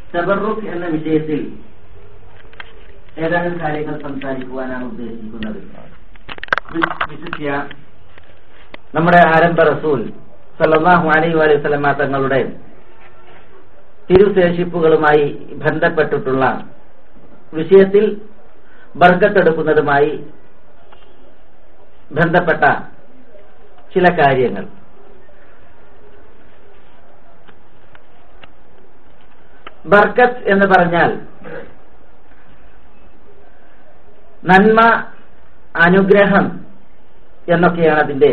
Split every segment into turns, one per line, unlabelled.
തബറുഖ് എന്ന വിഷയത്തിൽ ഏതാനും കാര്യങ്ങൾ സംസാരിക്കുവാനാണ് ഉദ്ദേശിക്കുന്നത് വി- വിശിഷ്യ നമ്മുടെ ആരംഭ റസൂൽ സല്ലല്ലാഹു അലൈഹി വസല്ലമ തങ്ങളുടെ തിരുശേഷിപ്പുകളുമായി ബന്ധപ്പെട്ടിട്ടുള്ള വിഷയത്തിൽ ബർക്കത്തെടുക്കുന്നതുമായി ബന്ധപ്പെട്ട ചില കാര്യങ്ങൾ ബർക്കത്ത് എന്ന് പറഞ്ഞാൽ നന്മ അനുഗ്രഹം എന്നൊക്കെയാണ് അതിന്റെ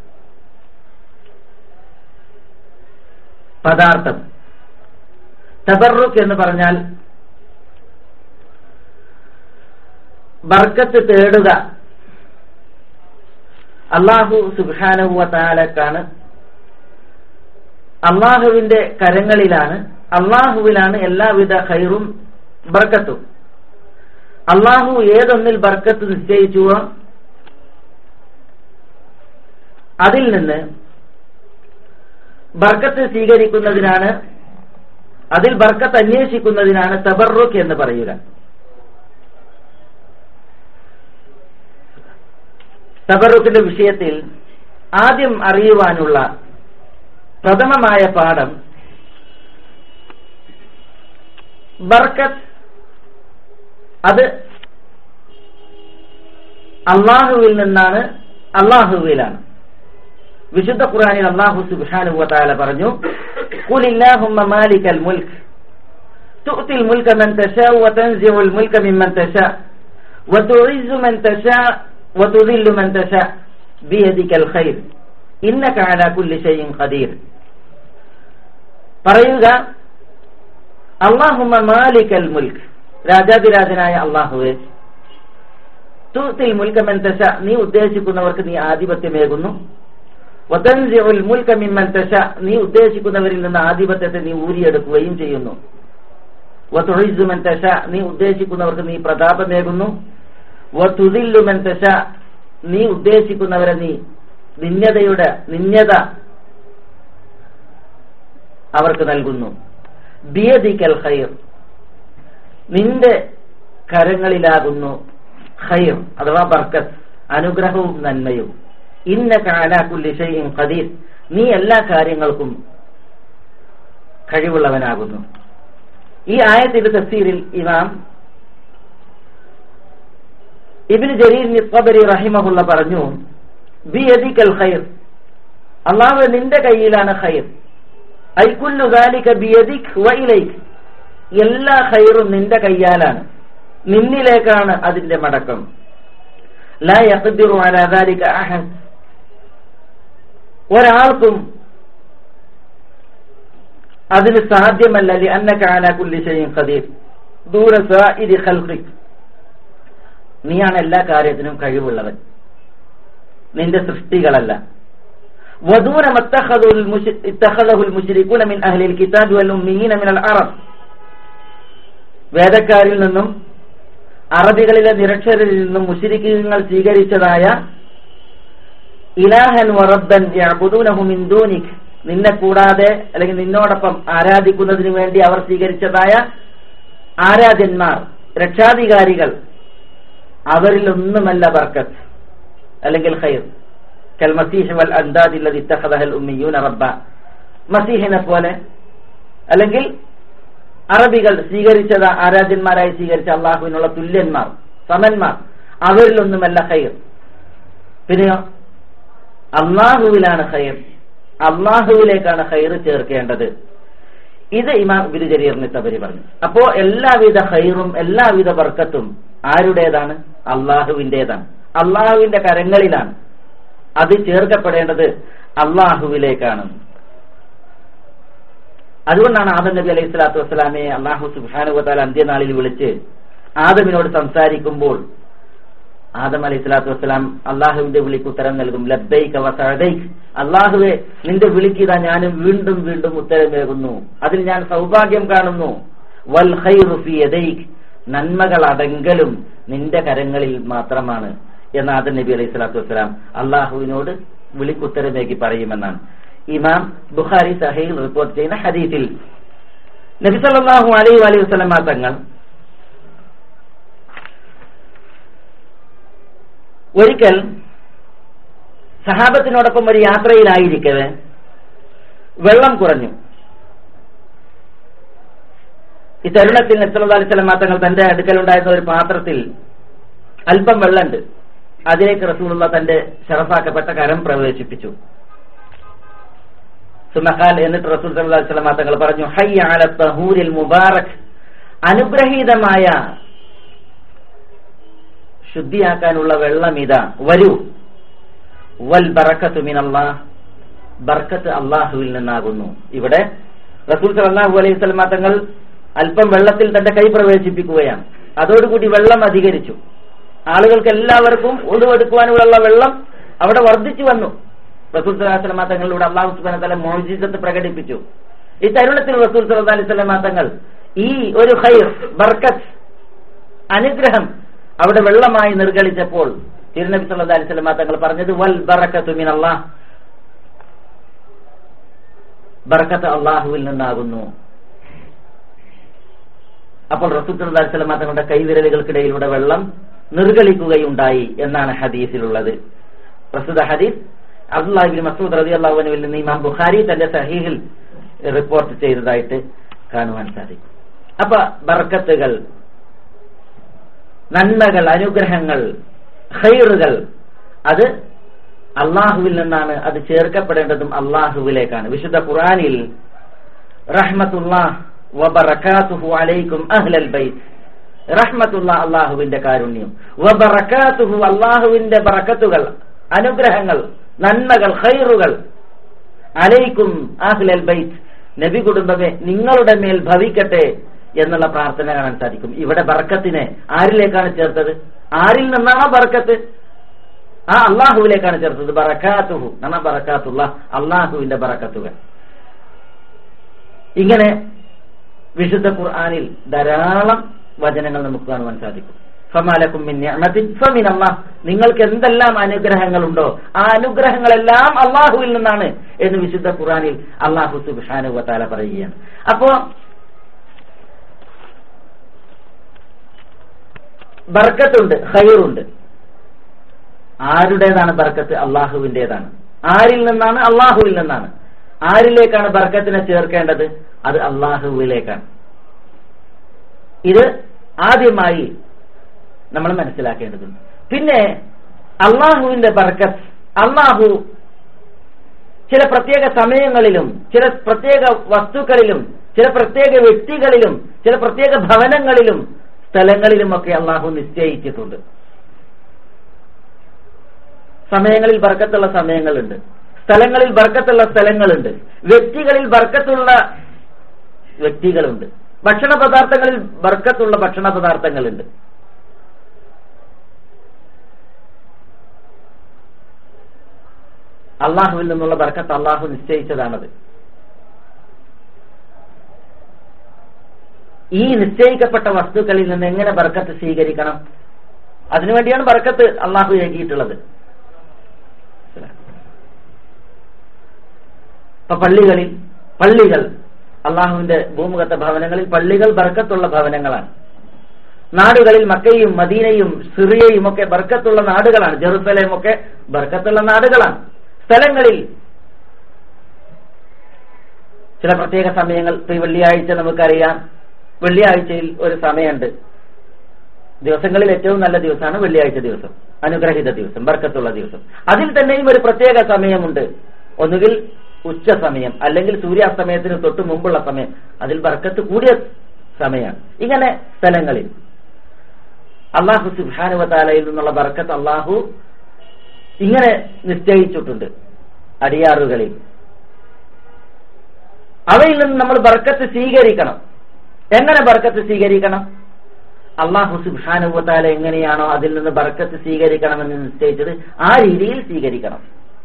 പദാർത്ഥം തബറുക്ക് എന്ന് പറഞ്ഞാൽ ബർക്കത്ത് തേടുക അള്ളാഹു സുബാനുവ താലക്കാണ് അള്ളാഹുവിന്റെ കരങ്ങളിലാണ് അള്ളാഹുവിലാണ് എല്ലാവിധ ഖൈറും ബർക്കത്തും അള്ളാഹു ഏതൊന്നിൽ ബർക്കത്ത് നിശ്ചയിച്ചുവോ അതിൽ നിന്ന് ബർക്കത്ത് സ്വീകരിക്കുന്നതിനാണ് അതിൽ ബർക്കത്ത് അന്വേഷിക്കുന്നതിനാണ് തബറുക്ക് എന്ന് പറയുക തബറുക്കിന്റെ വിഷയത്തിൽ ആദ്യം അറിയുവാനുള്ള പ്രഥമമായ പാഠം ബർക്കത്ത് അത് അള്ളാഹുവിൽ നിന്നാണ് അള്ളാഹുവിലാണ് വിശുദ്ധ ഖുർആനിൽ അള്ളാഹു സുബ്ഹാനഹു വതആല പറഞ്ഞു ഖുൽ ഇല്ലാഹുമ്മ മാലിക്കൽ മുൽക്ക് تؤتي الملك من تشاء وتنزع الملك ممن تشاء وتعز من تشاء وتذل من تشاء بيدك الخير إنك على كل شيء قدير പറയുക അള്ളാഹുമ്മ മാലിക്കൽ മുൽക്ക് രാജാതിരാജനായ അള്ളാഹുവെ തൂത്തിൽ മുൽക്കമൻ തശ നീ ഉദ്ദേശിക്കുന്നവർക്ക് നീ ആധിപത്യമേകുന്നു വതൻസിഉൽ മുൽക മിമ്മൻ തശ നീ ഉദ്ദേശിക്കുന്നവരിൽ നിന്ന് ആധിപത്യത്തെ നീ ഊരിയെടുക്കുകയും ചെയ്യുന്നു വതുഇസ്സു മൻ തശ നീ ഉദ്ദേശിക്കുന്നവർക്ക് നീ പ്രതാപമേകുന്നു വതുദില്ലു മൻ തശ നീ ഉദ്ദേശിക്കുന്നവരെ നീ നിന്യതയുടെ നിന്യത അവർക്ക് നൽകുന്നു ബിയദിക്കൽ ഖൈർ നിന്റെ കരങ്ങളിലാകുന്നു ഖൈർ അഥവാ ബർക്കത്ത് അനുഗ്രഹവും നന്മയും ഇന്ന കാലാക്കുല്ലി ഷൈഇൻ ഖദീർ നീ എല്ലാ കാര്യങ്ങൾക്കും കഴിവുള്ളവനാകുന്നു ഈ ആയത്തിന്റെ തഫ്സീറിൽ ഇമാം ഇബ്നു ജരീർ നിസ്ബരി റഹിമഹുള്ള പറഞ്ഞു ബിയദിക്കൽ ഖൈർ അള്ളാഹു നിന്റെ കയ്യിലാണ് ഖൈർ ഐക്കുല്ലു ദാലിക ബിയദിക് വ ഇലൈക് എല്ലാ ഖൈറും നിന്റെ കയ്യാലാണ് നിന്നിലേക്കാണ് അതിന്റെ മടക്കം ലാ യഖ്ദിറു അലാ ദാലിക അഹദ് ഒരാൾക്കും അതിന് സാധ്യമല്ല ലി അന്നക അലാ കുല്ലി ഷൈഇൻ ഖദീർ ദൂര സായിരി ഖൽഖിക് നീയാണ് എല്ലാ കാര്യത്തിനും കഴിവുള്ളവൻ നിന്റെ സൃഷ്ടികളല്ല ودون ما اتخذوا المش... اتخذه المشركون من أهل الكتاب والأميين من العرب വേദക്കാരിൽ നിന്നും അറബികളിലെ നിരക്ഷരിൽ നിന്നും മുഷിരിക്കങ്ങൾ സ്വീകരിച്ചതായ ഇലാഹൻ വറബ്ബൻ യഅബുദൂനഹു മിൻ ദൂനിക് നിന്നെ കൂടാതെ അല്ലെങ്കിൽ നിന്നോടൊപ്പം ആരാധിക്കുന്നതിന് വേണ്ടി അവർ സ്വീകരിച്ചതായ ആരാധ്യന്മാർ രക്ഷാധികാരികൾ അവരിലൊന്നുമല്ല ബർക്കത്ത് അല്ലെങ്കിൽ ഖൈർ കൽ മസീഹ് വൽ അന്താദ് ഇല്ലദി ഇത്തഖദഹൽ ഉമ്മിയൂന റബ്ബ മസീഹിനെ പോലെ അല്ലെങ്കിൽ അറബികൾ സ്വീകരിച്ചത് ആരാധ്യന്മാരായി സ്വീകരിച്ച അള്ളാഹുവിനുള്ള തുല്യന്മാർ സമന്മാർ അവരിലൊന്നുമല്ല ഖൈർ പിന്നെയോ അള്ളാഹുവിലാണ് ഖൈർ അള്ളാഹുവിലേക്കാണ് ഖൈർ ചേർക്കേണ്ടത് ഇത് ഇമാം ഇബിന് ജരീറിന് തബരി പറഞ്ഞു അപ്പോ എല്ലാവിധ ഖൈറും എല്ലാവിധ ബർക്കത്തും ആരുടേതാണ് അള്ളാഹുവിന്റേതാണ് അള്ളാഹുവിന്റെ കരങ്ങളിലാണ് അത് ചേർക്കപ്പെടേണ്ടത് അള്ളാഹുവിലേക്കാണ് അതുകൊണ്ടാണ് ആദം നബി അലൈഹി സ്വലാത്തു വസ്സലാമയെ അള്ളാഹു സുബാനുവത്താൽ അന്ത്യനാളിൽ വിളിച്ച് ആദമിനോട് സംസാരിക്കുമ്പോൾ ആദം അലൈഹി സ്വലാത്തു വസ്സലാം അള്ളാഹുവിന്റെ വിളിക്ക് ഉത്തരം നൽകും ലബ്ബൈക്ക് വസഅദൈക്ക് അള്ളാഹുവെ നിന്റെ വിളിക്കിതാ ഞാനും വീണ്ടും വീണ്ടും ഉത്തരമേകുന്നു അതിൽ ഞാൻ സൗഭാഗ്യം കാണുന്നു വൽ ഖൈറു ഫീ യദൈക് നന്മകൾ അടങ്കലും നിന്റെ കരങ്ങളിൽ മാത്രമാണ് എന്ന് ആദം നബി അലൈഹി സ്വലാത്തു വസ്സലാം അള്ളാഹുവിനോട് വിളിക്കുത്തരമേക്കി പറയുമെന്നാണ് ഇമാം ബുഖാരി സഹയിൽ റിപ്പോർട്ട് ചെയ്യുന്ന ഹദീസിൽ നബിസല്ലാഹു അലൈ അലൈഹി വസ്ലമ തങ്ങൾ ഒരിക്കൽ സഹാബത്തിനോടൊപ്പം ഒരു യാത്രയിലായിരിക്കവേ വെള്ളം കുറഞ്ഞു ഈ തരുണത്തിൽ നബ്സല്ലാ അലൈഹി സ്വലമ തങ്ങൾ തന്റെ അടുക്കലുണ്ടായിരുന്ന ഒരു പാത്രത്തിൽ അല്പം വെള്ളമുണ്ട് അതിലേക്ക് റസൂലുള്ള തന്റെ ഷറഫാക്കപ്പെട്ട കരം പ്രവേശിപ്പിച്ചു സുമഖാൽ എന്നിട്ട് റസൂൽ സല്ലല്ലാഹു അലൈഹി വസല്ലം തങ്ങൾ പറഞ്ഞു ഹയ്യ അല തഹൂരിൽ മുബാറക് അനുഗ്രഹീതമായ ശുദ്ധിയാക്കാനുള്ള വെള്ളം ഇതാ വരൂ വൽ ബറക്കത്തു മിനല്ലാഹ് ബർക്കത്ത് അള്ളാഹുവിൽ നിന്നാകുന്നു ഇവിടെ റസൂൽ സല്ലല്ലാഹു അലൈഹി വസല്ലം തങ്ങൾ അല്പം വെള്ളത്തിൽ തന്റെ കൈ പ്രവേശിപ്പിക്കുകയാണ് അതോടുകൂടി വെള്ളം അധികരിച്ചു ആളുകൾക്ക് എല്ലാവർക്കും ഒടുവെടുക്കുവാനുള്ള വെള്ളം അവിടെ വർദ്ധിച്ചു വന്നു റസൂൽ സലാഹുലമ തങ്ങളിലൂടെ അള്ളാഹു സുബാന തല മോചിതത്ത് പ്രകടിപ്പിച്ചു ഈ തരുണത്തിൽ റസൂൽ സല്ലാ അലൈഹി സ്വലമ തങ്ങൾ ഈ ഒരു ഹൈർ ബർക്കത്ത് അനുഗ്രഹം അവിടെ വെള്ളമായി നിർഗളിച്ചപ്പോൾ തിരുനബി സല്ലാ അലൈഹി സ്വലമ തങ്ങൾ പറഞ്ഞത് വൽ ബറക്കത്തു മിൻ അള്ളാഹ് ബർക്കത്ത് അള്ളാഹുവിൽ നിന്നാകുന്നു അപ്പോൾ റസൂൽ സല്ലാ അലൈഹി സ്വലമ തങ്ങളുടെ കൈവിരലുകൾക്കിടയിലൂടെ വെള്ളം നിർഗളിക്കുകയുണ്ടായി എന്നാണ് ഹദീസിലുള്ളത് പ്രസ്തുത ഹദീസ് അബ്ദുല്ലാഹിബിൻ മസൂദ് റതി അള്ളാഹുവിനുവിൽ നിന്ന് ഇമാം ബുഖാരി തന്റെ സഹീഹിൽ റിപ്പോർട്ട് ചെയ്തതായിട്ട് കാണുവാൻ സാധിക്കും അപ്പൊ ബർക്കത്തുകൾ നന്മകൾ അനുഗ്രഹങ്ങൾ ഹൈറുകൾ അത് അള്ളാഹുവിൽ നിന്നാണ് അത് ചേർക്കപ്പെടേണ്ടതും അള്ളാഹുവിലേക്കാണ് വിശുദ്ധ ഖുറാനിൽ റഹ്മത്തുല്ലാഹ് വബറകാതുഹു അലൈക്കും അഹ്ലൽ ബൈത്ത് റഹ്മത്തുള്ള അള്ളാഹുവിന്റെ കാരുണ്യം വബറകാതുഹു അള്ളാഹുവിന്റെ ബറക്കത്തുകൾ അനുഗ്രഹങ്ങൾ നന്മകൾ ഖൈറുകൾ അലൈക്കും അഹ്ലൽ ബൈത്ത് നബി കുടുംബമേ നിങ്ങളുടെ മേൽ ഭവിക്കട്ടെ എന്നുള്ള പ്രാർത്ഥന കാണാൻ സാധിക്കും ഇവിടെ ബർക്കത്തിനെ ആരിലേക്കാണ് ചേർത്തത് ആരിൽ നിന്നാണ് ബർക്കത്ത് ആ അള്ളാഹുവിലേക്കാണ് ചേർത്തത് ബറക്കാത്തുഹു എന്നാ ബറക്കാത്തുള്ള അള്ളാഹുവിന്റെ ബറക്കത്തുകൾ ഇങ്ങനെ വിശുദ്ധ ഖുർആാനിൽ ധാരാളം വചനങ്ങൾ നമുക്ക് കാണുവാൻ സാധിക്കും ഫമാലക്കും ഫമിൻ അള്ളാഹ് നിങ്ങൾക്ക് എന്തെല്ലാം അനുഗ്രഹങ്ങളുണ്ടോ ആ അനുഗ്രഹങ്ങളെല്ലാം അള്ളാഹുവിൽ നിന്നാണ് എന്ന് വിശുദ്ധ ഖുറാനിൽ അള്ളാഹു സുബാനുവത്താല പറയുകയാണ് അപ്പോ ബർക്കത്തുണ്ട് ഹൈറുണ്ട് ആരുടേതാണ് ബർക്കത്ത് അള്ളാഹുവിന്റേതാണ് ആരിൽ നിന്നാണ് അള്ളാഹുവിൽ നിന്നാണ് ആരിലേക്കാണ് ബർക്കത്തിനെ ചേർക്കേണ്ടത് അത് അള്ളാഹുവിലേക്കാണ് ഇത് ആദ്യമായി നമ്മൾ മനസ്സിലാക്കേണ്ടതുണ്ട് പിന്നെ അള്ളാഹുവിന്റെ ബർക്കത്ത് അള്ളാഹു ചില പ്രത്യേക സമയങ്ങളിലും ചില പ്രത്യേക വസ്തുക്കളിലും ചില പ്രത്യേക വ്യക്തികളിലും ചില പ്രത്യേക ഭവനങ്ങളിലും സ്ഥലങ്ങളിലുമൊക്കെ അള്ളാഹു നിശ്ചയിച്ചിട്ടുണ്ട് സമയങ്ങളിൽ ബർക്കത്തുള്ള സമയങ്ങളുണ്ട് സ്ഥലങ്ങളിൽ ബർക്കത്തുള്ള സ്ഥലങ്ങളുണ്ട് വ്യക്തികളിൽ ബർക്കത്തുള്ള വ്യക്തികളുണ്ട് ഭക്ഷണ പദാർത്ഥങ്ങളിൽ ബർക്കത്തുള്ള ഭക്ഷണ പദാർത്ഥങ്ങളുണ്ട് അള്ളാഹുവിൽ നിന്നുള്ള ബർക്കത്ത് അള്ളാഹു നിശ്ചയിച്ചതാണത് ഈ നിശ്ചയിക്കപ്പെട്ട വസ്തുക്കളിൽ നിന്ന് എങ്ങനെ ബർക്കത്ത് സ്വീകരിക്കണം അതിനുവേണ്ടിയാണ് ബർക്കത്ത് അള്ളാഹു ഏകിയിട്ടുള്ളത് ഇപ്പൊ പള്ളികളിൽ പള്ളികൾ അള്ളാഹുവിന്റെ ഭൂമുഖത്തെ ഭവനങ്ങളിൽ പള്ളികൾ ബർക്കത്തുള്ള ഭവനങ്ങളാണ് നാടുകളിൽ മക്കയും മദീനയും സിറിയയും ഒക്കെ ബർക്കത്തുള്ള നാടുകളാണ് ജെറുസലേം ഒക്കെ ബർക്കത്തുള്ള നാടുകളാണ് സ്ഥലങ്ങളിൽ ചില പ്രത്യേക സമയങ്ങൾ ഇപ്പൊ ഈ വെള്ളിയാഴ്ച നമുക്കറിയാം വെള്ളിയാഴ്ചയിൽ ഒരു സമയമുണ്ട് ദിവസങ്ങളിൽ ഏറ്റവും നല്ല ദിവസമാണ് വെള്ളിയാഴ്ച ദിവസം അനുഗ്രഹിത ദിവസം ബർക്കത്തുള്ള ദിവസം അതിൽ തന്നെയും ഒരു പ്രത്യേക സമയമുണ്ട് ഒന്നുകിൽ ഉച്ച സമയം അല്ലെങ്കിൽ സൂര്യാസ്തമയത്തിന് തൊട്ട് മുമ്പുള്ള സമയം അതിൽ ബർക്കത്ത് കൂടിയ സമയമാണ് ഇങ്ങനെ സ്ഥലങ്ങളിൽ അള്ളാഹു സുബാനുവതാലയിൽ നിന്നുള്ള ബർക്കത്ത് അള്ളാഹു ഇങ്ങനെ നിശ്ചയിച്ചിട്ടുണ്ട് അടിയാറുകളിൽ അവയിൽ നിന്ന് നമ്മൾ ബർക്കത്ത് സ്വീകരിക്കണം എങ്ങനെ ബർക്കത്ത് സ്വീകരിക്കണം അള്ളാഹു സുബാനുവത്താല എങ്ങനെയാണോ അതിൽ നിന്ന് ബർക്കത്ത് സ്വീകരിക്കണമെന്ന് നിശ്ചയിച്ചത് ആ രീതിയിൽ സ്വീകരിക്കണം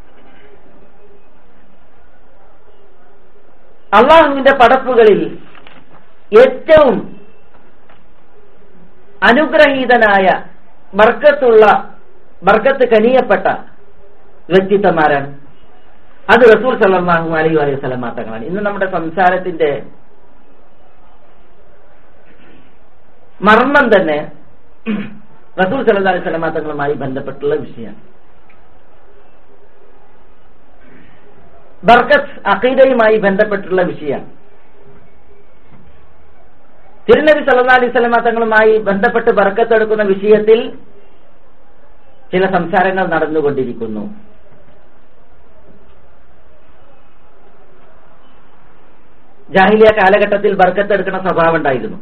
അള്ളാഹുവിന്റെ പടപ്പുകളിൽ ഏറ്റവും അനുഗ്രഹീതനായ ബർക്കത്തുള്ള ബർക്കത്ത് കനിയപ്പെട്ട വ്യക്തിത്വമാരാണ് അത് റസൂൽ സല്ലാഹു അലൈഹി അലൈഹി സ്വലം തങ്ങളാണ് ഇന്ന് നമ്മുടെ സംസാരത്തിന്റെ മർമ്മം തന്നെ റസൂൽ സല്ലല്ലാഹു അലൈഹി വസല്ലമ തങ്ങളുമായി ബന്ധപ്പെട്ടുള്ള വിഷയമാണ് ബർക്കത്ത് അഖീദയുമായി ബന്ധപ്പെട്ടുള്ള വിഷയമാണ് തിരുനബി സല്ലല്ലാഹു അലൈഹി വസല്ലമ തങ്ങളുമായി ബന്ധപ്പെട്ട് ബർക്കത്ത് എടുക്കുന്ന വിഷയത്തിൽ ചില സംസാരങ്ങൾ നടന്നുകൊണ്ടിരിക്കുന്നു ജാഹിലിയ കാലഘട്ടത്തിൽ ബർക്കത്ത് എടുക്കുന്ന സ്വഭാവം ഉണ്ടായിരുന്നു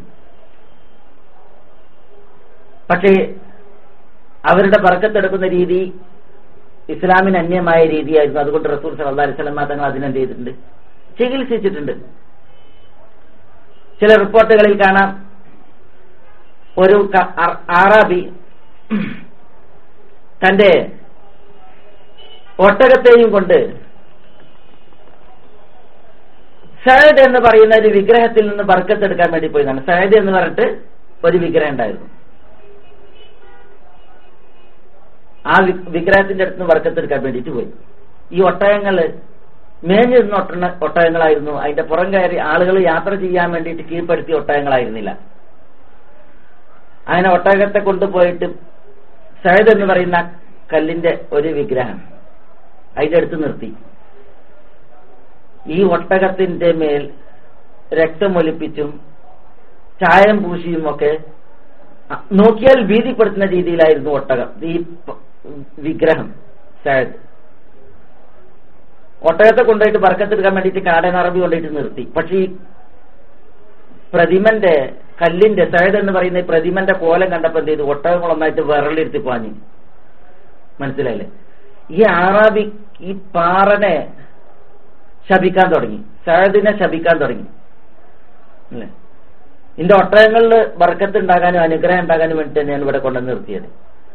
പക്ഷേ അവരുടെ ബർക്കത്തെടുക്കുന്ന രീതി ഇസ്ലാമിന് അന്യമായ രീതിയായിരുന്നു അതുകൊണ്ട് റസൂൽ സല്ലല്ലാഹു അലൈഹി വസല്ലം തങ്ങൾ അതിനെന്ത് ചെയ്തിട്ടുണ്ട് ചികിത്സിച്ചിട്ടുണ്ട് ചില റിപ്പോർട്ടുകളിൽ കാണാം ഒരു ആറാബി തന്റെ ഒട്ടകത്തെയും കൊണ്ട് സയദ് എന്ന് പറയുന്ന ഒരു വിഗ്രഹത്തിൽ നിന്ന് ബർക്കത്തെടുക്കാൻ വേണ്ടി പോയതാണ് സയദ് എന്ന് പറഞ്ഞിട്ട് ഒരു വിഗ്രഹം ഉണ്ടായിരുന്നു ആ വിഗ്രഹത്തിന്റെ അടുത്ത് നിന്ന് വർക്കത്തെടുക്കാൻ വേണ്ടിയിട്ട് പോയി ഈ ഒട്ടകങ്ങള് മേഞ്ഞു നിന്ന ഒട്ട ഒട്ടകങ്ങളായിരുന്നു അതിന്റെ പുറം കയറി ആളുകൾ യാത്ര ചെയ്യാൻ വേണ്ടിയിട്ട് കീഴ്പ്പെടുത്തിയ ഒട്ടകങ്ങളായിരുന്നില്ല അങ്ങനെ ഒട്ടകത്തെ കൊണ്ടുപോയിട്ട് സയദ് എന്ന് പറയുന്ന കല്ലിന്റെ ഒരു വിഗ്രഹം അതിന്റെ അടുത്ത് നിർത്തി ഈ ഒട്ടകത്തിന്റെ മേൽ രക്തമൊലിപ്പിച്ചും ചായം പൂശിയും ഒക്കെ നോക്കിയാൽ ഭീതിപ്പെടുത്തുന്ന രീതിയിലായിരുന്നു ഒട്ടകം ഈ വിഗ്രഹം സയദ് ഒട്ടകത്തെ കൊണ്ടുപോയിട്ട് ബർക്കത്തെടുക്കാൻ വേണ്ടിയിട്ട് കാടൻ അറബി കൊണ്ടുപോയിട്ട് നിർത്തി പക്ഷെ ഈ പ്രതിമന്റെ കല്ലിന്റെ സയദ് എന്ന് പറയുന്ന ഈ പ്രതിമന്റെ കോലം കണ്ടപ്പോ എന്ത് ചെയ്തു ഒട്ടകങ്ങളൊന്നായിട്ട് വിരലെടുത്ത് പാഞ്ഞു മനസ്സിലായില്ലേ ഈ ആറാബി ഈ പാറനെ ശപിക്കാൻ തുടങ്ങി സയദിനെ ശപിക്കാൻ തുടങ്ങി അല്ലേ ഇതിന്റെ ഒട്ടകങ്ങളിൽ ബർക്കത്ത് ഉണ്ടാകാനും അനുഗ്രഹം ഉണ്ടാകാനും വേണ്ടി തന്നെയാണ് ഇവിടെ കൊണ്ടുവന്ന് നിർത്തിയത്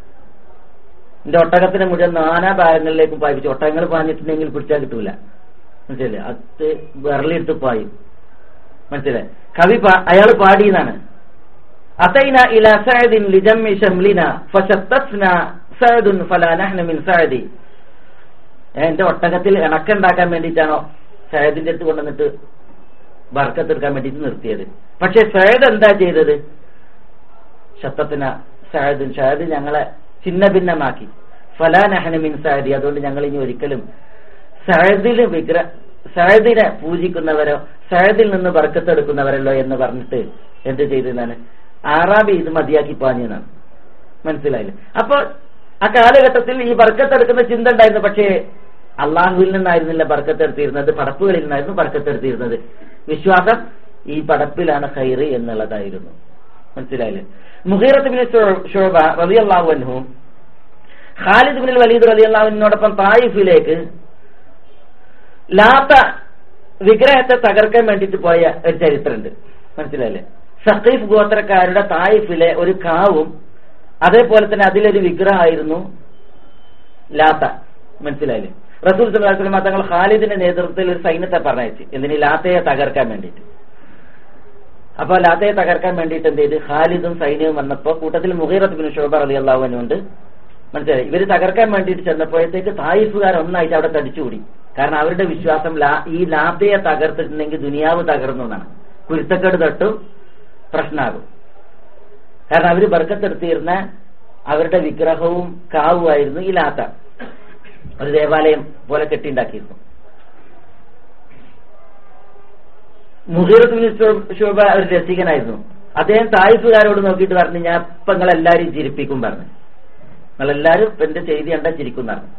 എന്റെ ഒട്ടകത്തിനെ മുഴുവൻ നാനാ ഭാഗങ്ങളിലേക്കും പായിപ്പിച്ചു ഒട്ടകങ്ങൾ പാഞ്ഞിട്ടുണ്ടെങ്കിൽ പിടിച്ചാൽ കിട്ടൂല മനസ്സിലല്ലേ അത് വിരലെടുത്ത് പായും മനസ്സിലായി കവി അയാൾ പാടിയെന്നാണ് അത്തൈന ഇല സഅദിൻ ലിജമ്മി ഷംലിന ഫശത്തസ്ന സഅദുൻ ഫലാ നഹ്ന മിൻ സഅദി എന്റെ ഒട്ടകത്തിൽ ഇണക്കുണ്ടാക്കാൻ വേണ്ടിയിട്ടാണോ സയദിന്റെ അടുത്ത് കൊണ്ടുവന്നിട്ട് ബർക്കത്തെടുക്കാൻ വേണ്ടിയിട്ട് നിർത്തിയത് പക്ഷെ സയദ് എന്താ ചെയ്തത് ശത്തത്തിന സയദിൻ ഷായദ് ഞങ്ങളെ ചിന്ന ഭിന്നമാക്കി ഫലാ നഹന മിൻ സയദി അതുകൊണ്ട് ഞങ്ങൾ ഇനി ഒരിക്കലും സയദിന് വിഗ്ര സയദിനെ പൂജിക്കുന്നവരോ സയദിൽ നിന്ന് ബർക്കത്തെടുക്കുന്നവരല്ലോ എന്ന് പറഞ്ഞിട്ട് എന്ത് ചെയ്തതാണ് ആറാബി ഇത് മതിയാക്കി പാഞ്ഞതാണ് മനസ്സിലായില്ലേ അപ്പൊ ആ കാലഘട്ടത്തിൽ ഈ ബർക്കത്തെടുക്കുന്ന ചിന്ത ഉണ്ടായിരുന്നു പക്ഷേ അള്ളാഹുവിൽ നിന്നായിരുന്നില്ല ബർക്കത്തെടുത്തിരുന്നത് പടപ്പുകളിൽ നിന്നായിരുന്നു ബർക്കത്തെടുത്തിരുന്നത് വിശ്വാസം ഈ പടപ്പിലാണ് ഖൈറ് എന്നുള്ളതായിരുന്നു മനസ്സിലായില്ലേ മുഹീറത്ത് ബിൻ ഷോബ റബി അള്ളാഹു അൻഹു ഖാലിദ് ബിൻ വലീദ് റബി അള്ളാഹുവിനോടൊപ്പം തായിഫിലേക്ക് ലാത്ത വിഗ്രഹത്തെ തകർക്കാൻ വേണ്ടിയിട്ട് പോയ ഒരു ചരിത്രമുണ്ട് മനസ്സിലായില്ലേ സഖീഫ് ഗോത്രക്കാരുടെ തായിഫിലെ ഒരു കാവും അതേപോലെ തന്നെ അതിലൊരു വിഗ്രഹമായിരുന്നു ലാത്ത മനസ്സിലായില്ലേ റസൂൽ സല്ലാസ്ലമ തങ്ങൾ ഖാലിദിന്റെ നേതൃത്വത്തിൽ ഒരു സൈന്യത്തെ പറഞ്ഞയച്ചു എന്തിന് ലാത്തയെ തകർക്കാൻ വേണ്ടിയിട്ട് അപ്പൊ ലാത്തയെ തകർക്കാൻ വേണ്ടിയിട്ട് എന്ത് ചെയ്ത് ഖാലിദും സൈന്യവും വന്നപ്പോ കൂട്ടത്തിൽ മുഹീറത്ത് ബിൻ ഷോബ അലി അള്ളാഹുവിനുണ്ട് മനസ്സിലായി ഇവര് തകർക്കാൻ വേണ്ടിയിട്ട് ചെന്നപ്പോഴത്തേക്ക് തായിഫുകാർ ഒന്നായിട്ട് അവിടെ തടിച്ചുകൂടി കാരണം അവരുടെ വിശ്വാസം ഈ ലാത്തയെ തകർത്തിട്ടുണ്ടെങ്കിൽ ദുനിയാവ് തകർന്നു എന്നാണ് കുരുത്തക്കേട് തൊട്ടും പ്രശ്നമാകും കാരണം അവര് ബർക്കത്തെടുത്തിരുന്ന അവരുടെ വിഗ്രഹവും കാവുമായിരുന്നു ഈ ലാത്ത ഒരു ദേവാലയം പോലെ കെട്ടിണ്ടാക്കിയിരുന്നു മുഹീറത്ത് ശോഭ ഒരു രസികനായിരുന്നു അദ്ദേഹം തായിഫുകാരോട് നോക്കിയിട്ട് പറഞ്ഞു ഞാൻ ഇപ്പൊ നിങ്ങളെല്ലാരും ചിരിപ്പിക്കും പറഞ്ഞു നിങ്ങളെല്ലാരും എന്റെ ചെയ്തി കണ്ടാ ചിരിക്കും പറഞ്ഞു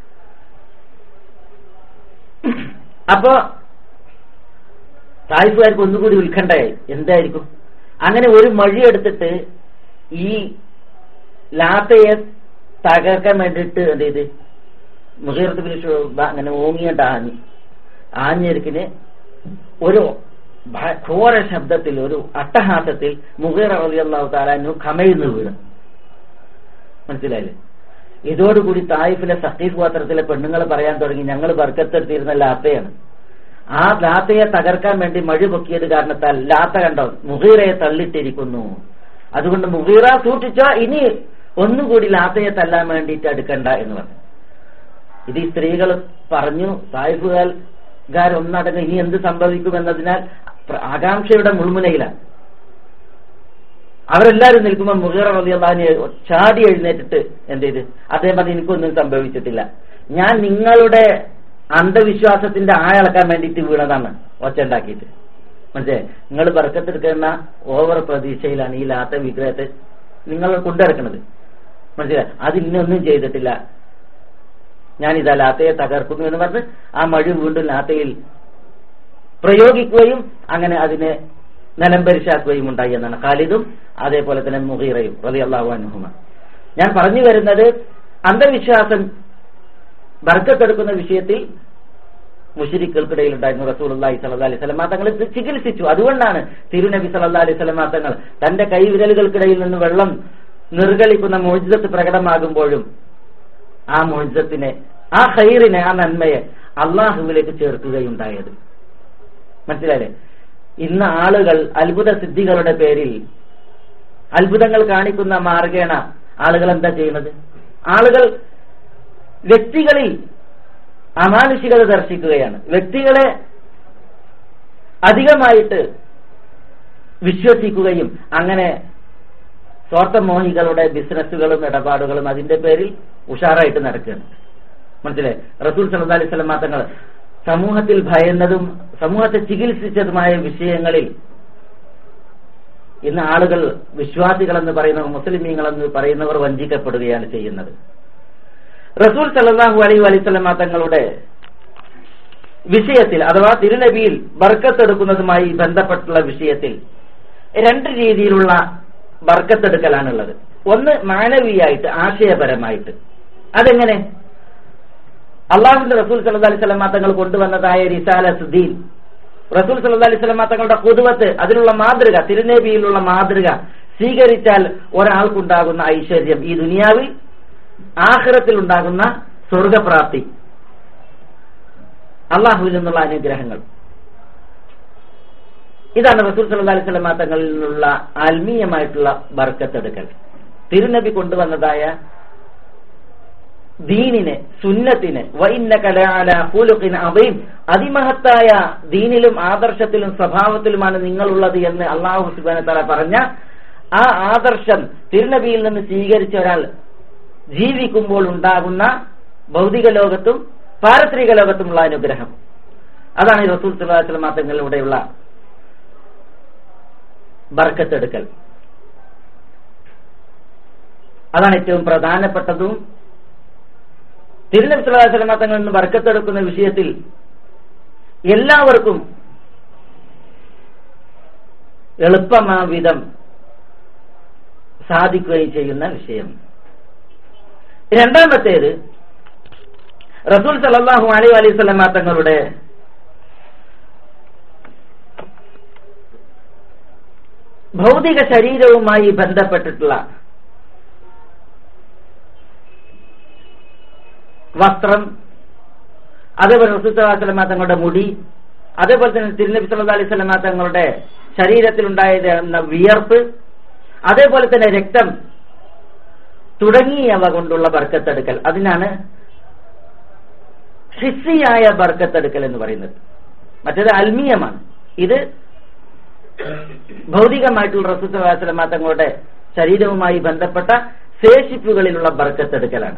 അപ്പോ തായിഫുകാർക്ക് ഒന്നുകൂടി ഉത്കണ്ഠയായി എന്തായിരിക്കും അങ്ങനെ ഒരു മഴി എടുത്തിട്ട് ഈ ലാത്തയെ തകർക്കാൻ വേണ്ടിയിട്ട് എന്ത് ചെയ്ത് മുഹീറത്ത് ബിൻ ഷുബ അങ്ങനെ ഓങ്ങിയിട്ട് ആഞ്ഞു ആഞ്ഞിരിക്കിന് ഒരു ഘോര ശബ്ദത്തിൽ ഒരു അട്ടഹാസത്തിൽ മുഹീറ അലി അള്ളാഹു താലാനു കമയുന്നു വീണ് മനസ്സിലായില്ലേ ഇതോടുകൂടി തായിഫിലെ സഖീഫ് ഗോത്രത്തിലെ പെണ്ണുങ്ങൾ പറയാൻ തുടങ്ങി ഞങ്ങൾ ബർക്കത്തെടുത്തിരുന്ന ലാത്തയാണ് ആ ലാത്തയെ തകർക്കാൻ വേണ്ടി മഴ പൊക്കിയത് കാരണത്താൽ ലാത്ത കണ്ടോ മുഹീറയെ തള്ളിട്ടിരിക്കുന്നു അതുകൊണ്ട് മുഹീറ സൂക്ഷിച്ചോ ഇനി ഒന്നുകൂടി ലാത്തയെ തല്ലാൻ വേണ്ടിയിട്ട് അടുക്കണ്ട എന്ന് പറഞ്ഞു ഇത് ഈ സ്ത്രീകൾ പറഞ്ഞു തായ്ഫുകാർ ഒന്നടങ്ങ് ഇനി എന്ത് സംഭവിക്കുമെന്നതിനാൽ ആകാംക്ഷയുടെ മുൾമുനയിലാണ് അവരെല്ലാവരും നിൽക്കുമ്പോൾ മുഹീറ റബി അള്ളഹാനെ ചാടി എഴുന്നേറ്റിട്ട് എന്ത് ചെയ്ത് അദ്ദേഹം പറഞ്ഞു എനിക്കൊന്നും സംഭവിച്ചിട്ടില്ല ഞാൻ നിങ്ങളുടെ അന്ധവിശ്വാസത്തിന്റെ ആയളക്കാൻ വേണ്ടിയിട്ട് വീണതാണ് ഒച്ച ഉണ്ടാക്കിയിട്ട് മനസ്സിലെ നിങ്ങൾ ബർക്കത്തെടുക്കുന്ന ഓവർ പ്രതീക്ഷയിലാണ് ഈ ലാത്ത വിഗ്രഹത്തെ നിങ്ങൾ കൊണ്ടിറക്കുന്നത് മനസ്സിലായി അതിനൊന്നും ചെയ്തിട്ടില്ല ഞാനിതാ ലാത്തയെ തകർക്കുന്നു എന്ന് പറഞ്ഞ് ആ മഴ വീണ്ടും ലാത്തയിൽ പ്രയോഗിക്കുകയും അങ്ങനെ അതിനെ നിലംപരിശാക്കുകയും ഉണ്ടായി എന്നാണ് ഖാലിദും അതേപോലെ തന്നെ മുഹീറയും റലി അള്ളാഹു അനുഹുമ ഞാൻ പറഞ്ഞു വരുന്നത് അന്ധവിശ്വാസം ബർക്കത്തെടുക്കുന്ന വിഷയത്തിൽ മുഷരിക്കൾക്കിടയിൽ ഉണ്ടായിരുന്നു റസൂൽ അള്ളാഹി സല്ലാ അലൈഹി സ്വലമ തങ്ങൾ ചികിത്സിച്ചു അതുകൊണ്ടാണ് തിരുനബി സല്ലാ അലൈഹി സ്വലമ തങ്ങൾ തന്റെ കൈവിരലുകൾക്കിടയിൽ നിന്ന് വെള്ളം നിർഗളിക്കുന്ന മോചിതത്ത് പ്രകടമാകുമ്പോഴും ആ മോചിതത്തിനെ ആ ഹൈറിനെ ആ നന്മയെ അള്ളാഹുവിലേക്ക് ചേർക്കുകയുണ്ടായത് മനസ്സിലായില്ലേ ഇന്ന് ആളുകൾ അത്ഭുത സിദ്ധികളുടെ പേരിൽ അത്ഭുതങ്ങൾ കാണിക്കുന്ന മാർഗേണ ആളുകൾ എന്താ ചെയ്യുന്നത് ആളുകൾ വ്യക്തികളിൽ അമാനുഷികത ദർശിക്കുകയാണ് വ്യക്തികളെ അധികമായിട്ട് വിശ്വസിക്കുകയും അങ്ങനെ സ്വാർത്ഥമോഹികളുടെ ബിസിനസ്സുകളും ഇടപാടുകളും അതിന്റെ പേരിൽ ഉഷാറായിട്ട് നടക്കുകയാണ് മനസ്സിലായി റസൂൽ സല്ലാ അലൈഹി സ്വലം തങ്ങൾ സമൂഹത്തിൽ ഭയന്നതും സമൂഹത്തെ ചികിത്സിച്ചതുമായ വിഷയങ്ങളിൽ ഇന്ന് ആളുകൾ വിശ്വാസികളെന്ന് പറയുന്നവർ മുസ്ലിമീങ്ങളെന്ന് പറയുന്നവർ വഞ്ചിക്കപ്പെടുകയാണ് ചെയ്യുന്നത് റസൂൽ സല്ലാഹു അലൈഹി അലൈവല്ലമ തങ്ങളുടെ വിഷയത്തിൽ അഥവാ തിരുനബിയിൽ ബർക്കത്തെടുക്കുന്നതുമായി ബന്ധപ്പെട്ടുള്ള വിഷയത്തിൽ രണ്ട് രീതിയിലുള്ള ബർക്കത്തെടുക്കലാണുള്ളത് ഒന്ന് മാനവീയായിട്ട് ആശയപരമായിട്ട് അതെങ്ങനെ അള്ളാഹുന്റെ റസൂൽ സല്ലാ അലൈഹി സ്വലമ തങ്ങൾ കൊണ്ടുവന്നതായ റിസാല സുദ്ദീൻ റസൂൽ സല്ലാ അലൈഹി സ്വലമ തങ്ങളുടെ കുതുവത്ത് അതിനുള്ള മാതൃക തിരുനബിയിലുള്ള മാതൃക സ്വീകരിച്ചാൽ ഒരാൾക്കുണ്ടാകുന്ന ഐശ്വര്യം ഈ ദുനിയാവിൽ ആഹ്റത്തിൽ ഉണ്ടാകുന്ന സ്വർഗപ്രാപ്തി അള്ളാഹുവിൽ നിന്നുള്ള അനുഗ്രഹങ്ങൾ ഇതാണ് റസൂൽ സല്ലാ അലൈഹി സ്വലമ തങ്ങളിൽ നിന്നുള്ള ആത്മീയമായിട്ടുള്ള ബർക്കത്തെടുക്കൽ തിരുനബി കൊണ്ടുവന്നതായ ദീനിനെ സുന്നത്തിനെ വൈന്ന കലാല ഫുലുഖിന് അവയും അതിമഹത്തായ ദീനിലും ആദർശത്തിലും സ്വഭാവത്തിലുമാണ് നിങ്ങളുള്ളത് എന്ന് അള്ളാഹു സുബാന തല പറഞ്ഞ ആ ആദർശം തിരുനബിയിൽ നിന്ന് സ്വീകരിച്ച ഒരാൾ ജീവിക്കുമ്പോൾ ഉണ്ടാകുന്ന ഭൗതിക ലോകത്തും പാരത്രിക ലോകത്തുമുള്ള അനുഗ്രഹം അതാണ് ഈ റസൂൽ സുല്ലാസ്ലം തങ്ങളിലൂടെയുള്ള ബർക്കത്തെടുക്കൽ അതാണ് ഏറ്റവും പ്രധാനപ്പെട്ടതും തിരുനബി സ്വലാസ്ലമ തങ്ങളിൽ നിന്ന് ബർക്കത്തെടുക്കുന്ന വിഷയത്തിൽ എല്ലാവർക്കും എളുപ്പമാ വിധം സാധിക്കുകയും ചെയ്യുന്ന വിഷയം രണ്ടാമത്തേത് റസൂൽ സലാഹു അലൈ അലൈഹി സ്വലമ തങ്ങളുടെ ഭൗതിക ശരീരവുമായി ബന്ധപ്പെട്ടിട്ടുള്ള വസ്ത്രം അതേപോലെ റസൂൽ സ്വലാസ്ലമ തങ്ങളുടെ മുടി അതേപോലെ തന്നെ തിരുനബി സല്ലാ അലൈഹി സ്വലമ തങ്ങളുടെ ശരീരത്തിലുണ്ടായിരുന്ന വിയർപ്പ് അതേപോലെ തന്നെ രക്തം തുടങ്ങിയവ കൊണ്ടുള്ള ബർക്കത്തെടുക്കൽ അതിനാണ് ഹിസ്സിയായ ബർക്കത്തെടുക്കൽ എന്ന് പറയുന്നത് മറ്റേത് അൽമീയമാണ് ഇത് ഭൗതികമായിട്ടുള്ള റസൂസ്വലാസ്ലമ തങ്ങളുടെ ശരീരവുമായി ബന്ധപ്പെട്ട ശേഷിപ്പുകളിലുള്ള ബർക്കത്തെടുക്കലാണ്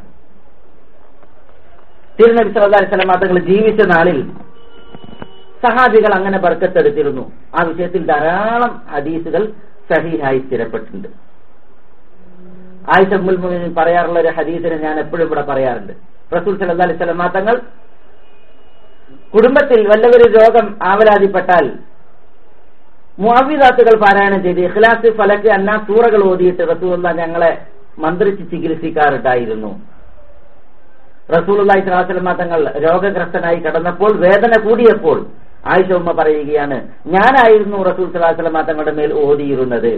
തിരുനബി സല്ലാ അലൈഹി തങ്ങൾ ജീവിച്ച നാളിൽ സഹാബികൾ അങ്ങനെ ബർക്കത്തെടുത്തിരുന്നു ആ വിഷയത്തിൽ ധാരാളം ഹദീസുകൾ സഹീഹായി സ്ഥിരപ്പെട്ടിട്ടുണ്ട് ആയിഷ മുൽ പറയാറുള്ള ഒരു ഹദീസിനെ ഞാൻ എപ്പോഴും ഇവിടെ പറയാറുണ്ട് റസൂൽ സല്ലാ അലൈഹി സ്വലമാ തങ്ങൾ കുടുംബത്തിൽ വല്ലവരും രോഗം ആവലാതിപ്പെട്ടാൽ മുഅവിദാത്തുകൾ പാരായണം ചെയ്ത് ഇഖ്ലാസ് ഫലക്ക് അന്ന സൂറകൾ ഓതിയിട്ട് റസൂലുള്ള ഞങ്ങളെ മന്ത്രിച്ച് ചികിത്സിക്കാറുണ്ടായിരുന്നു റസൂലുള്ളാഹി സ്വല്ലല്ലാഹു അലൈഹി വസല്ലം തങ്ങൾ രോഗഗ്രസ്തനായി കടന്നപ്പോൾ വേദന കൂടിയപ്പോൾ ആയിഷ ഉമ്മ പറയുകയാണ് ഞാനായിരുന്നു റസൂൽ സ്വല്ലല്ലാഹു അലൈഹി വസല്ലം തങ്ങളുടെ മേൽ ഓതിയിരുന്നത്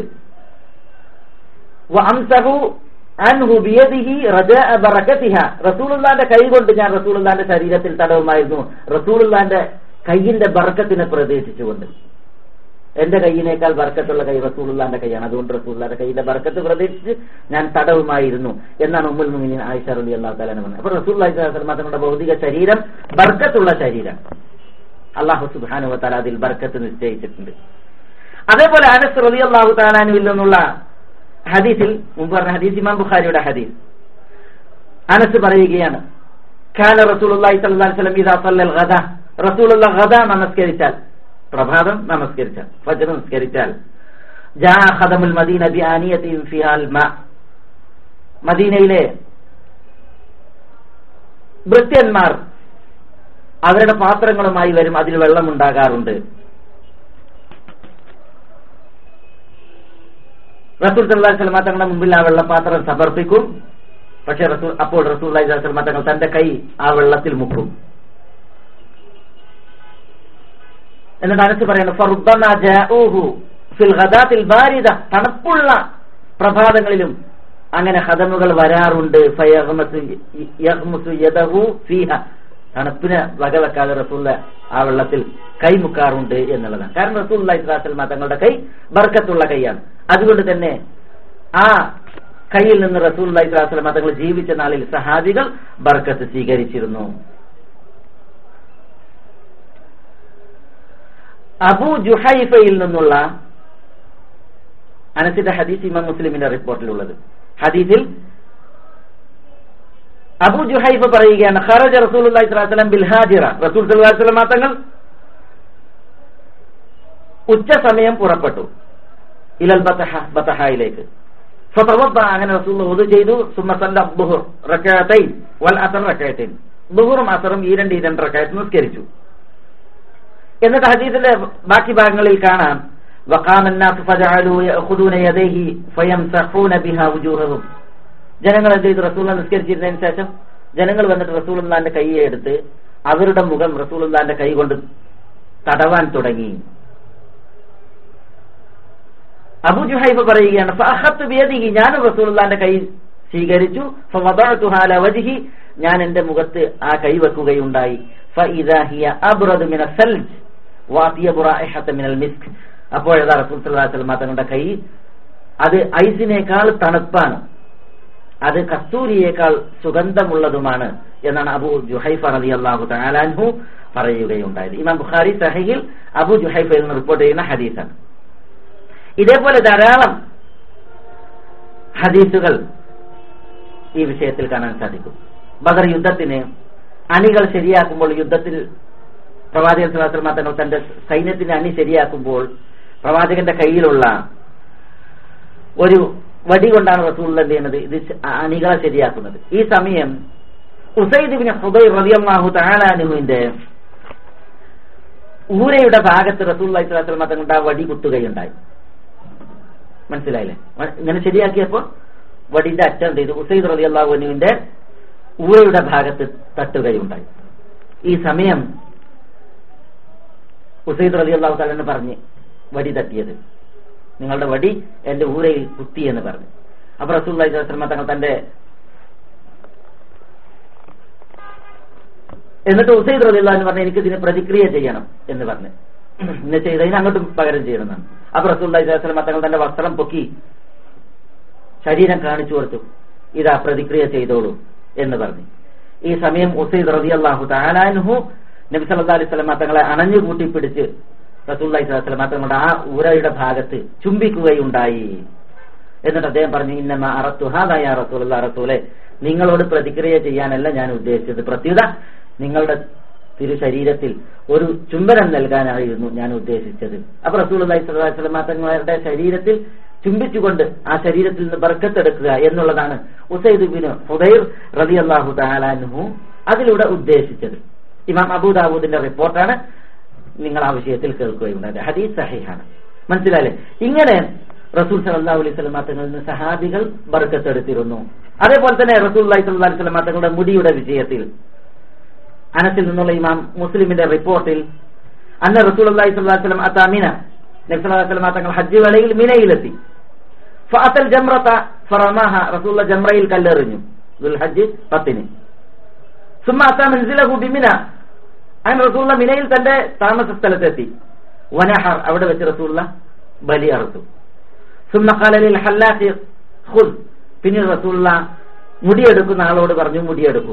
വഅംസഹു അൻഹു ബിയദിഹി റജാഅ ബറകതിഹ റസൂലുള്ളാന്റെ കൈ കൊണ്ട് ഞാൻ റസൂലുള്ളാന്റെ ശരീരത്തിൽ തടവുമായിരുന്നു റസൂലുള്ളാന്റെ കൈയിന്റെ ബർക്കത്തിനെ പ്രതീക്ഷിച്ചുകൊണ്ട് എന്റെ കൈയിനേക്കാൾ ബർക്കത്തുള്ള കൈ റസൂലുള്ളാന്റെ കൈയാണ് അതുകൊണ്ട് റസൂലുള്ളാന്റെ കൈയിന്റെ ബർക്കത്ത് പ്രതീക്ഷിച്ച് ഞാൻ തടവുമായിരുന്നു എന്നാണ് ഉമ്മുൽ മുമിനീൻ ആയിഷ റലി അള്ളാഹു താലാൻ പറഞ്ഞത് അപ്പൊ റസൂൽ തങ്ങളുടെ ഭൗതിക ശരീരം ബർക്കത്തുള്ള ശരീരം അള്ളാഹു സുബാനുവ താല അതിൽ ബർക്കത്ത് നിശ്ചയിച്ചിട്ടുണ്ട് അതേപോലെ അനസ് റലി അള്ളാഹു താലാനുവിൽ നിന്നുള്ള ഹദീസിൽ മുമ്പ് പറഞ്ഞ ഹദീസ് ഇമാം ബുഖാരിയുടെ ഹദീസ് അനസ് പറയുകയാണ് കാന റസൂലുള്ളാഹി സ്വല്ലല്ലാഹു അലൈഹി വസല്ലം ഇദാ സല്ലൽ ഗദ റസൂലുള്ള ഗദ നമസ്കരിച്ചാൽ പ്രഭാതം നമസ്കരിച്ചാൽ ഫജ്ർ നമസ്കരിച്ചാൽ ജാ ഖദമുൽ മദീന ബി ആനിയത്തിൻ ഫിഹാൽ മാ മദീനയിലെ ഭൃത്യന്മാർ അവരുടെ പാത്രങ്ങളുമായി വരും അതിൽ വെള്ളമുണ്ടാകാറുണ്ട് റസൂൽ സല്ലല്ലാഹു അലൈഹി വസല്ലം തങ്ങളുടെ മുമ്പിൽ ആ വെള്ളപാത്രം സമർപ്പിക്കും പക്ഷെ റസൂൽ അപ്പോൾ റസൂൽ അലൈഹി വസല്ലം തങ്ങൾ തന്റെ കൈ ആ വെള്ളത്തിൽ മുക്കും എന്നിട്ട് അനസ് പറയുന്നു ഫറുബ്ബമാ ജാഊഹു ഫിൽ ഗദാത്തിൽ ബാരിദ തണുപ്പുള്ള പ്രഭാതങ്ങളിലും അങ്ങനെ ഹദമുകൾ വരാറുണ്ട് ഫയഗ്മസു യഗ്മസു യദഹു ഫീഹ തണുപ്പിന് വകവെക്കാതെ റസൂല്ല ആ വെള്ളത്തിൽ കൈമുക്കാറുണ്ട് എന്നുള്ളതാണ് കാരണം റസൂൽ ഇസ്ലാസ്ലമ തങ്ങളുടെ കൈ ബർക്കത്തുള്ള കൈയാണ് അതുകൊണ്ട് തന്നെ ആ കയ്യിൽ നിന്ന് റസൂൽ ഇസ്ലാസ്ലമ തങ്ങൾ ജീവിച്ച നാളിൽ സഹാബികൾ ബർക്കത്ത് സ്വീകരിച്ചിരുന്നു അബു ജുഹൈഫയിൽ നിന്നുള്ള അനസിന്റെ ഹദീസ് ഇമാം മുസ്ലിമിന്റെ റിപ്പോർട്ടിലുള്ളത് ഹദീസിൽ അബു ജുഹൈഫ പറയുകയാണ് ഖറജ റസൂലുള്ളാഹി സ്വല്ലല്ലാഹു അലൈഹി വസല്ലം ബിൽ ഹാജിറ റസൂൽ സല്ലല്ലാഹു അലൈഹി വസല്ലം തങ്ങൾ ഉച്ച സമയം പുറപ്പെട്ടു ഇലൽ ബതഹ ബതഹയിലേക്ക് ഫതവദ്ദ അങ്ങനെ റസൂൽ വുദു ചെയ്തു സുമ്മ സല്ല ദുഹർ റകഅതൈൻ വൽ അസർ റകഅതൈൻ ദുഹറും അസറും ഈ രണ്ട് ഈ രണ്ട് റകഅത്ത് നിസ്കരിച്ചു എന്നിട്ട് ഹദീസിന്റെ ബാക്കി ഭാഗങ്ങളിൽ കാണാം وقام الناس فجعلوا يأخذون يديه فيمسحون بها وجوههم ജനങ്ങൾ എന്ത് ചെയ്തു റസൂൽ നിസ്കരിച്ചിരുന്നതിന് ശേഷം ജനങ്ങൾ വന്നിട്ട് റസൂലുള്ളാന്റെ കൈയെ എടുത്ത് അവരുടെ മുഖം റസൂലുള്ളാന്റെ കൈ കൊണ്ട് തടവാൻ തുടങ്ങി അബു ജുഹൈബ് പറയുകയാണ് ഫഅഖത്തു ബിയദിഹി ഞാൻ റസൂലുള്ളാന്റെ കൈ സ്വീകരിച്ചു ഫവദഅതുഹ അല വജ്ഹി ഞാൻ എന്റെ മുഖത്ത് ആ കൈ വെക്കുകയുണ്ടായി ഫഇദാ ഹിയ അബ്റദു മിന സൽജ് വാതിയബു റായിഹത മിനൽ മിസ്ക് അപ്പോഴതാ റസൂൽ സല്ലല്ലാഹു അലൈഹി വസല്ലം തങ്ങളുടെ കൈ അത് ഐസിനേക്കാൾ തണുപ്പാണ് അത് കസ്തൂരിയേക്കാൾ സുഗന്ധമുള്ളതുമാണ് എന്നാണ് അബു ജുഹൈഫ റതി അള്ളാഹു താലാൻഹു പറയുകയുണ്ടായത് ഇമാം ബുഖാരി സഹയിൽ അബു ജുഹൈഫയിൽ നിന്ന് റിപ്പോർട്ട് ചെയ്യുന്ന ഹദീസാണ് ഇതേപോലെ ധാരാളം ഹദീസുകൾ ഈ വിഷയത്തിൽ കാണാൻ സാധിക്കും ബദർ യുദ്ധത്തിന് അണികൾ ശരിയാക്കുമ്പോൾ യുദ്ധത്തിൽ പ്രവാചകൻ സുഹാസ്ലമ തങ്ങൾ തന്റെ സൈന്യത്തിന്റെ അണി ശരിയാക്കുമ്പോൾ പ്രവാചകന്റെ കയ്യിലുള്ള ഒരു വടി കൊണ്ടാണ് റസൂൽ എന്ത് ചെയ്യുന്നത് ഇത് അണികളെ ശരിയാക്കുന്നത് ഈ സമയം ഉസൈദിബിന് ഹുദൈ റതിയമ്മാഹു താലാനുവിന്റെ ഊരയുടെ ഭാഗത്ത് റസൂൽ അലൈഹിസ്ലാം തങ്ങളുടെ ആ വടി കുത്തുകയുണ്ടായി മനസ്സിലായില്ലേ ഇങ്ങനെ ശരിയാക്കിയപ്പോ വടിന്റെ അറ്റം എന്ത് ചെയ്തു ഉസൈദ് റതി അള്ളാഹുവിന്റെ ഊരയുടെ ഭാഗത്ത് തട്ടുകയുണ്ടായി ഈ സമയം ഉസൈദ് റതി അള്ളാഹു താലെന്ന് പറഞ്ഞ് വടി തട്ടിയത് നിങ്ങളുടെ വടി എന്റെ ഊരയിൽ കുത്തി എന്ന് പറഞ്ഞു അപ്പൊ റസൂൽ തങ്ങൾ തന്റെ എന്നിട്ട് ഉസൈദ് റലിയുള്ള എന്ന് പറഞ്ഞ എനിക്ക് ഇതിന് പ്രതിക്രിയ ചെയ്യണം എന്ന് പറഞ്ഞു ഇന്ന് ചെയ്തതിന് അങ്ങോട്ടും പകരം ചെയ്യണമെന്നാണ് അപ്പൊ റസൂൽ സ്വലമ തങ്ങൾ തന്റെ വസ്ത്രം പൊക്കി ശരീരം കാണിച്ചു കൊടുത്തു ഇതാ പ്രതിക്രിയ ചെയ്തോളൂ എന്ന് പറഞ്ഞു ഈ സമയം ഉസൈദ് റതി അള്ളാഹു താലാൻഹു നബി സല്ലാ അലൈഹി സ്വലമ തങ്ങളെ അണഞ്ഞു കൂട്ടി പിടിച്ച് റസൂല്ലി സ്വലമ തങ്ങളുടെ ആ ഊരയുടെ ഭാഗത്ത് ചുംബിക്കുകയുണ്ടായി എന്നിട്ട് അദ്ദേഹം പറഞ്ഞു ഇന്നമ അറത്തുഹാദായ റസൂല റസൂലെ നിങ്ങളോട് പ്രതിക്രിയ ചെയ്യാനല്ല ഞാൻ ഉദ്ദേശിച്ചത് പ്രത്യുത നിങ്ങളുടെ തിരു ശരീരത്തിൽ ഒരു ചുംബനം നൽകാനായിരുന്നു ഞാൻ ഉദ്ദേശിച്ചത് അപ്പൊ റസൂൽ അലൈഹി സ്വലാസ്ലമ തങ്ങളുടെ ശരീരത്തിൽ ചുംബിച്ചുകൊണ്ട് ആ ശരീരത്തിൽ നിന്ന് ബർക്കത്തെടുക്കുക എന്നുള്ളതാണ് ഉസൈദ് ബിൻ ഹുദൈർ റതി അള്ളാഹു താലാൻഹു അതിലൂടെ ഉദ്ദേശിച്ചത് ഇമാം അബൂദാബൂദിന്റെ റിപ്പോർട്ടാണ് നിങ്ങൾ ആ വിഷയത്തിൽ കേൾക്കുകയുണ്ടായത് ഹദീസ് സഹിഹാണ് മനസ്സിലായില്ലേ ഇങ്ങനെ റസൂൽ സല്ലാ അലൈഹി സ്വലമാ തങ്ങളിൽ നിന്ന് സഹാബികൾ ബർക്കത്തെടുത്തിരുന്നു അതേപോലെ തന്നെ റസൂൽ അലൈഹി സ്വല്ലാ അലൈഹി സ്വലമാ തങ്ങളുടെ മുടിയുടെ വിഷയത്തിൽ അനസിൽ നിന്നുള്ള ഇമാം മുസ്ലിമിന്റെ റിപ്പോർട്ടിൽ അന്ന റസൂൽ അള്ളാഹി സ്വല്ലാ വസ്ലം അത്താമിന നബ്സലാസ്ലമ തങ്ങൾ ഹജ്ജ് വേളയിൽ മിനയിലെത്തി ഫഅത്തൽ ജംറത്ത ഫറമാഹ റസൂള്ള ജംറയിൽ കല്ലെറിഞ്ഞു ഹജ്ജ് പത്തിന് സുമ്മ അത്ത മൻസിലഹു ബിമിന അങ്ങനെ റസൂള്ള മിനയിൽ തന്റെ താമസ സ്ഥലത്തെത്തി വനഹർ അവിടെ വെച്ച് റസൂള്ള ബലി അറുത്തു സുമ്മ ഖാലലിൽ ഹല്ലാഖി ഖുദ് പിന്നീട് റസൂള്ള മുടിയെടുക്കുന്ന ആളോട് പറഞ്ഞു മുടിയെടുക്കൂ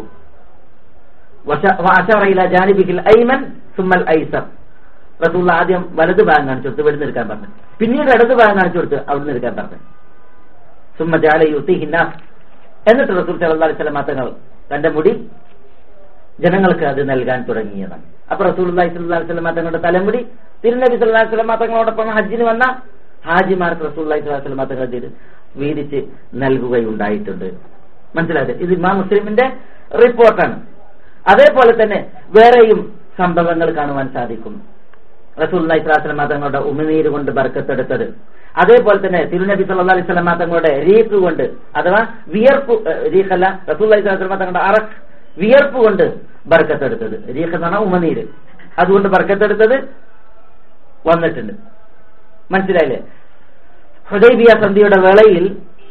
വഅശറ ജാനിബിഹിൽ ഐമൻ സുമ്മൽ ഐസർ റസൂള്ള ആദ്യം വലത് ഭാഗം കാണിച്ചു കൊടുത്ത് വെടുന്ന് എടുക്കാൻ പറഞ്ഞു പിന്നീട് ഇടത് ഭാഗം കാണിച്ചു കൊടുത്ത് അവിടുന്ന് എടുക്കാൻ പറഞ്ഞു സുമ്മ ജാല യുത്തിഹിന്നാസ് എന്നിട്ട് റസൂൽ സല്ലല്ലാഹു അലൈഹി വസല്ലം തങ്ങൾ തന്റെ മുടി ജനങ്ങൾക്ക് അത് നൽകാൻ തുടങ്ങിയതാണ് അപ്പൊ റസൂൽ അള്ളാഹി സ്വല്ലല്ലാഹു അലൈഹി വസല്ലം തങ്ങളുടെ തലമുടി തിരുനബി സല്ലല്ലാഹു അലൈഹി വസല്ലം തങ്ങളോടൊപ്പം ഹജ്ജിന് വന്ന ഹാജിമാർക്ക് റസൂൽ അള്ളാഹി സ്വല്ലല്ലാഹു അലൈഹി വസല്ലം തങ്ങൾ ഇത് വീതിച്ച് നൽകുകയുണ്ടായിട്ടുണ്ട് മനസ്സിലായത് ഇത് ഇമാം മുസ്ലിമിന്റെ റിപ്പോർട്ടാണ് അതേപോലെ തന്നെ വേറെയും സംഭവങ്ങൾ കാണുവാൻ സാധിക്കും റസൂൽ അള്ളാഹി സ്വല്ലല്ലാഹു അലൈഹി വസല്ലം തങ്ങളുടെ ഉമിനീര് കൊണ്ട് ബർക്കത്തെടുത്തത് അതേപോലെ തന്നെ തിരുനബി സല്ലല്ലാഹു അലൈഹി വസല്ലം തങ്ങളുടെ റീക്ക് കൊണ്ട് അഥവാ വിയർപ്പ് റീഖല്ല റസൂൽ അലൈഹി സ്വല്ലല്ലാഹു അലൈഹി വസല്ലം തങ്ങളുടെ അറക്ക് വിയർപ്പ് കൊണ്ട് ബർക്കത്തെടുത്തത് റീഖ് എന്ന് പറഞ്ഞാൽ ഉമനീര് അതുകൊണ്ട് ബർക്കത്തെടുത്തത് വന്നിട്ടുണ്ട് മനസ്സിലായില്ലേ ഹുദൈബിയ സന്ധിയുടെ വേളയിൽ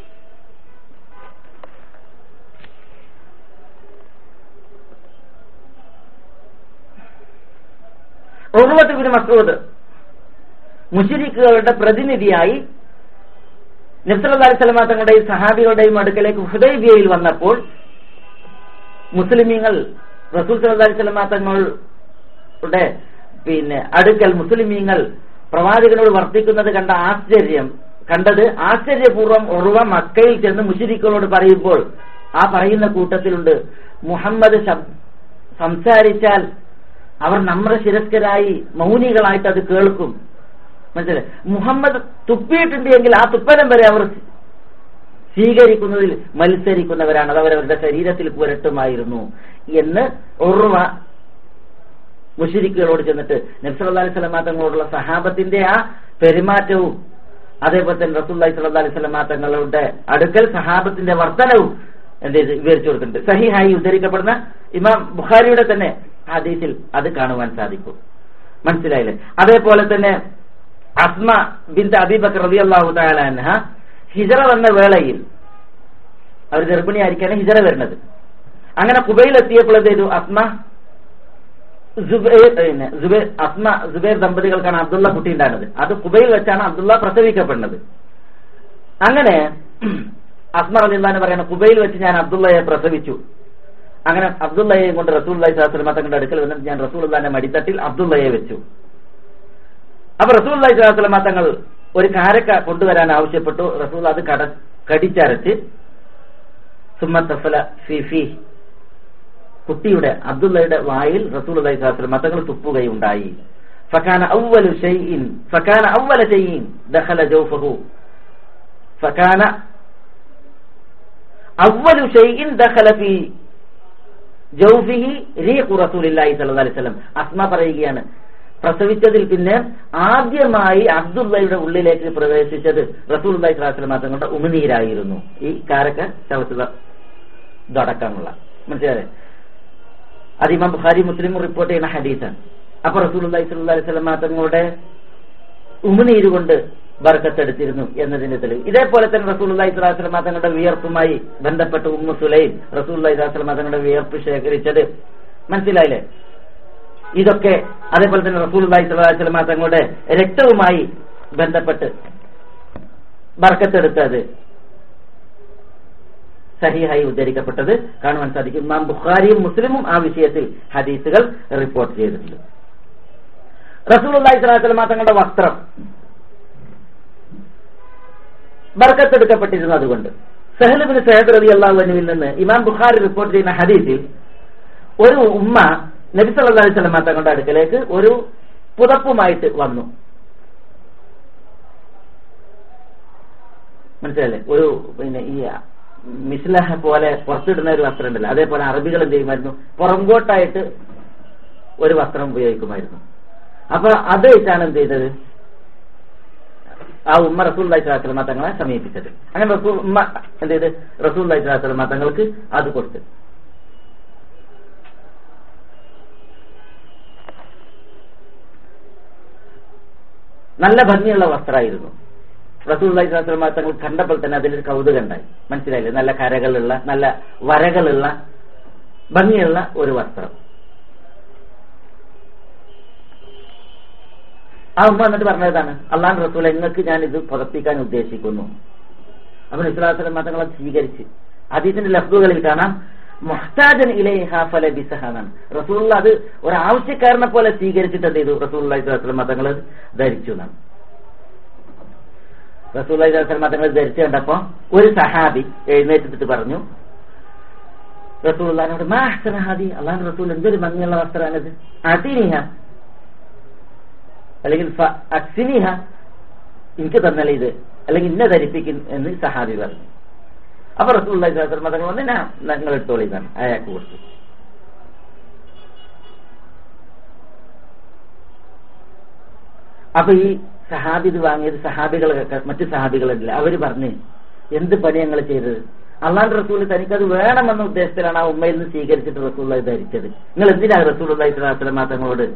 ഉറുവത്ത് മസൂദ് മുഷിരിക്കുകളുടെ പ്രതിനിധിയായി നബ്സല്ലാ സ്വലമ തങ്ങളുടെയും സഹാബികളുടെയും അടുക്കലേക്ക് ഹുദൈബിയയിൽ വന്നപ്പോൾ മുസ്ലിമീങ്ങൾ റസൂൽ സല്ലല്ലാഹു അലൈഹി വസല്ലം തങ്ങളുടെ പിന്നെ അടുക്കൽ മുസ്ലിമീങ്ങൾ പ്രവാചകനോട് വർത്തിക്കുന്നത് കണ്ട ആശ്ചര്യം കണ്ടത് ആശ്ചര്യപൂർവ്വം ഉറവ മക്കയിൽ ചെന്ന് മുഷിരിക്കളോട് പറയുമ്പോൾ ആ പറയുന്ന കൂട്ടത്തിലുണ്ട് മുഹമ്മദ് ശബ് സംസാരിച്ചാൽ അവർ നമ്മുടെ ശിരസ്കരായി മൗനികളായിട്ട് അത് കേൾക്കും മനസ്സിലായി മുഹമ്മദ് തുപ്പിയിട്ടുണ്ട് എങ്കിൽ ആ തുപ്പലം വരെ അവർ സ്വീകരിക്കുന്നതിൽ മത്സരിക്കുന്നവരാണ് അത് അവരവരുടെ ശരീരത്തിൽ പുരട്ടുമായിരുന്നു എന്ന് ഉറവ മുഷിരിക്കുകളോട് ചെന്നിട്ട് നബ്സല്ലാ അലൈഹി സ്വലമാ തങ്ങളോടുള്ള സഹാബത്തിന്റെ ആ പെരുമാറ്റവും അതേപോലെ തന്നെ റസൂല്ലായി സ്വല്ലാ അലൈഹി സ്വലമാ തങ്ങളുടെ അടുക്കൽ സഹാബത്തിന്റെ വർധനവും എന്ത് ചെയ്ത് വിവരിച്ചു കൊടുക്കുന്നുണ്ട് സഹിഹായി ഉദ്ധരിക്കപ്പെടുന്ന ഇമാം ബുഖാരിയുടെ തന്നെ ഹദീസിൽ അത് കാണുവാൻ സാധിക്കും മനസ്സിലായില്ലേ അതേപോലെ തന്നെ അസ്മ ബിന്ദ അബീബക്കർ റബി അള്ളാഹു താലാൻഹ ഹിജറ വന്ന വേളയിൽ അവർ ഗർഭിണിയായിരിക്കാണ് ഹിജറ വരുന്നത് അങ്ങനെ കുബൈൽ എത്തിയപ്പോൾ എന്ത് ചെയ്തു അസ്മ സുബൈർ പിന്നെ സുബൈർ അസ്മ സുബൈർ ദമ്പതികൾക്കാണ് അബ്ദുള്ള കുട്ടി ഉണ്ടാകുന്നത് അത് കുബൈൽ വെച്ചാണ് അബ്ദുള്ള പ്രസവിക്കപ്പെടുന്നത് അങ്ങനെ അസ്മ അലിന്ദാന് പറയുന്നത് കുബൈൽ വെച്ച് ഞാൻ അബ്ദുള്ളയെ പ്രസവിച്ചു അങ്ങനെ അബ്ദുള്ളയെ കൊണ്ട് റസൂൽ സാഹസ്ലമ തങ്ങളുടെ അടുക്കൽ വന്നിട്ട് ഞാൻ റസൂൽ മടിത്തട്ടിൽ അബ്ദുള്ളയെ വെച്ചു അപ്പൊ റസൂൽ സാഹസ്ലമ തങ്ങൾ ഒരു കാരക്ക കൊണ്ടുവരാൻ ആവശ്യപ്പെട്ടു റസൂൽ അത് കട കടിച്ചരച്ച് സുമ്മത്തഫല ഫിഫി കുട്ടിയുടെ അബ്ദുള്ളയുടെ വായിൽ റസൂൽ അലൈഹി സ്വലാസ്ലം തങ്ങൾ തുപ്പുകയുണ്ടായി ഫക്കാന അവലു ഷൈഇൻ ഫക്കാന അവല ഷൈഇൻ ദഖല ജൗഫഹു ഫക്കാന അവലു ഷൈഇൻ ദഖല ഫി ജൗഫിഹി റീഖു റസൂലില്ലാഹി സ്വല്ലല്ലാഹി അലൈഹി വസല്ലം അസ്മ പറയുകയാണ് പ്രസവിച്ചതിൽ പിന്നെ ആദ്യമായി അബ്ദുള്ളയുടെ ഉള്ളിലേക്ക് പ്രവേശിച്ചത് റസൂൽ അള്ളഹി സ്വലാസ്ലം തങ്ങളുടെ ഉമിനീരായിരുന്നു ഈ കാരക്ക ചവച്ചത് ഇതടക്കമുള്ള മനസ്സിലായേ അത് ഇമാം ബുഖാരി മുസ്ലിം റിപ്പോർട്ട് ചെയ്യുന്ന ഹദീസാണ് അപ്പൊ റസൂൽ അള്ളഹി സ്വല്ലി സ്വലം തങ്ങളുടെ ഉമിനീര് കൊണ്ട് ബർക്കത്തെടുത്തിരുന്നു എന്നതിന്റെ തെളിവ് ഇതേപോലെ തന്നെ റസൂൽ അള്ളഹി സ്വലാസ്ലം തങ്ങളുടെ വിയർപ്പുമായി ബന്ധപ്പെട്ട് ഉമ്മു സുലൈം റസൂൽ അള്ളഹി സ്വലാസ്ലം തങ്ങളുടെ വിയർപ്പ് ശേഖരിച്ചത് മനസ്സിലായില്ലേ ഇതൊക്കെ അതേപോലെ തന്നെ റസൂൽ അള്ളഹി സ്വലാസ്ലം തങ്ങളുടെ രക്തവുമായി ബന്ധപ്പെട്ട് ബർക്കത്തെടുത്തത് സഹിഹായി ഉദ്ധരിക്കപ്പെട്ടത് കാണുവാൻ സാധിക്കും ഇമാം ബുഖാരിയും മുസ്ലിമും ആ വിഷയത്തിൽ ഹദീസുകൾ റിപ്പോർട്ട് ചെയ്തിട്ടുണ്ട് റസൂൽ അള്ളഹി സ്വലാസ്ലം തങ്ങളുടെ വസ്ത്രം ബർക്കത്തെടുക്കപ്പെട്ടിരുന്നു അതുകൊണ്ട് സഹലുബിന് സഹദ് റബി അള്ളാഹുവിനുവിൽ നിന്ന് ഇമാം ബുഖാരി റിപ്പോർട്ട് ചെയ്യുന്ന ഹദീസിൽ ഒരു ഉമ്മ നബി സല്ലല്ലാഹു അലൈഹി വസല്ലം തങ്ങളുടെ അടുക്കലേക്ക് ഒരു പുതപ്പുമായിട്ട് വന്നു മനസ്സിലല്ലേ ഒരു പിന്നെ ഈ മിസ്ലഹ പോലെ പുറത്തിടുന്ന ഒരു വസ്ത്രം ഉണ്ടല്ലോ അതേപോലെ അറബികൾ എന്ത് ചെയ്യുമായിരുന്നു പുറംകോട്ടായിട്ട് ഒരു വസ്ത്രം ഉപയോഗിക്കുമായിരുന്നു അപ്പൊ അത് വെച്ചാണ് എന്ത് ചെയ്തത് ആ ഉമ്മ റസൂൽ അലൈഹിസ്ലാമ തങ്ങളെ സമീപിച്ചത് അങ്ങനെ റസൂൽ ഉമ്മ എന്ത് ചെയ്ത് റസൂൽ അലൈഹിസ്ലാമ തങ്ങൾക്ക് അത് കൊടുത്തു നല്ല ഭംഗിയുള്ള വസ്ത്രമായിരുന്നു റസൂൽ അലൈഹിസ്ലാമ തങ്ങൾ കണ്ടപ്പോൾ തന്നെ അതിലൊരു കൗതുകം ഉണ്ടായി മനസ്സിലായില്ലേ നല്ല കരകളുള്ള നല്ല വരകളുള്ള ഭംഗിയുള്ള ഒരു വസ്ത്രം ആ ഉമ്മ എന്നിട്ട് പറഞ്ഞതാണ് അള്ളാൻ റസൂൽ നിങ്ങൾക്ക് ഞാൻ ഇത് പുറപ്പിക്കാൻ ഉദ്ദേശിക്കുന്നു അവൻ ഇസ്ലാസ്ലം മതങ്ങളെ സ്വീകരിച്ച് അതീതിന്റെ ലഫ്ലുകളിൽ കാണാം മൊഹ്താജൻ ഇലേഹ ഫല ബിസഹാനാണ് റസൂള്ള അത് ഒരു ആവശ്യക്കാരനെ പോലെ സ്വീകരിച്ചിട്ട് എന്ത് ചെയ്തു റസൂള്ള ഇസ്ലാസ്ലം മതങ്ങൾ ധരിച്ചു എന്നാണ് റസൂൽ തങ്ങൾ ധരിച്ചു കണ്ടപ്പോ ഒരു സഹാബി എഴുന്നേറ്റിട്ട് പറഞ്ഞു റസൂൽ മാ ഹാദി അള്ളാഹു റസൂൽ എന്തൊരു ഭംഗിയുള്ള വസ്ത്രമാണിത് അതിനിഹ അല്ലെങ്കിൽ അക്സിനിഹ എനിക്ക് തന്നല്ലേ ഇത് അല്ലെങ്കിൽ ഇന്ന ധരിപ്പിക്കും എന്ന് സഹാബി പറഞ്ഞു അപ്പൊ റസൂൽ തങ്ങൾ വന്ന് ഞാൻ നിങ്ങൾ എടുത്തോളി ഇതാണ് അയാൾക്ക് കൊടുത്തു അപ്പൊ ഈ സഹാബി ഇത് വാങ്ങിയത് സഹാബികളൊക്കെ മറ്റു സഹാബികളുണ്ടല്ല അവര് പറഞ്ഞ് എന്ത് പണി ഞങ്ങൾ ചെയ്തത് അള്ളാന്റെ റസൂൽ തനിക്കത് വേണമെന്ന ഉദ്ദേശത്തിലാണ് ആ ഉമ്മയിൽ നിന്ന് സ്വീകരിച്ചിട്ട് റസൂൽ ധരിച്ചത് നിങ്ങൾ എന്തിനാണ് റസൂൽ അള്ളാഹിസ്ലാം തങ്ങളോട്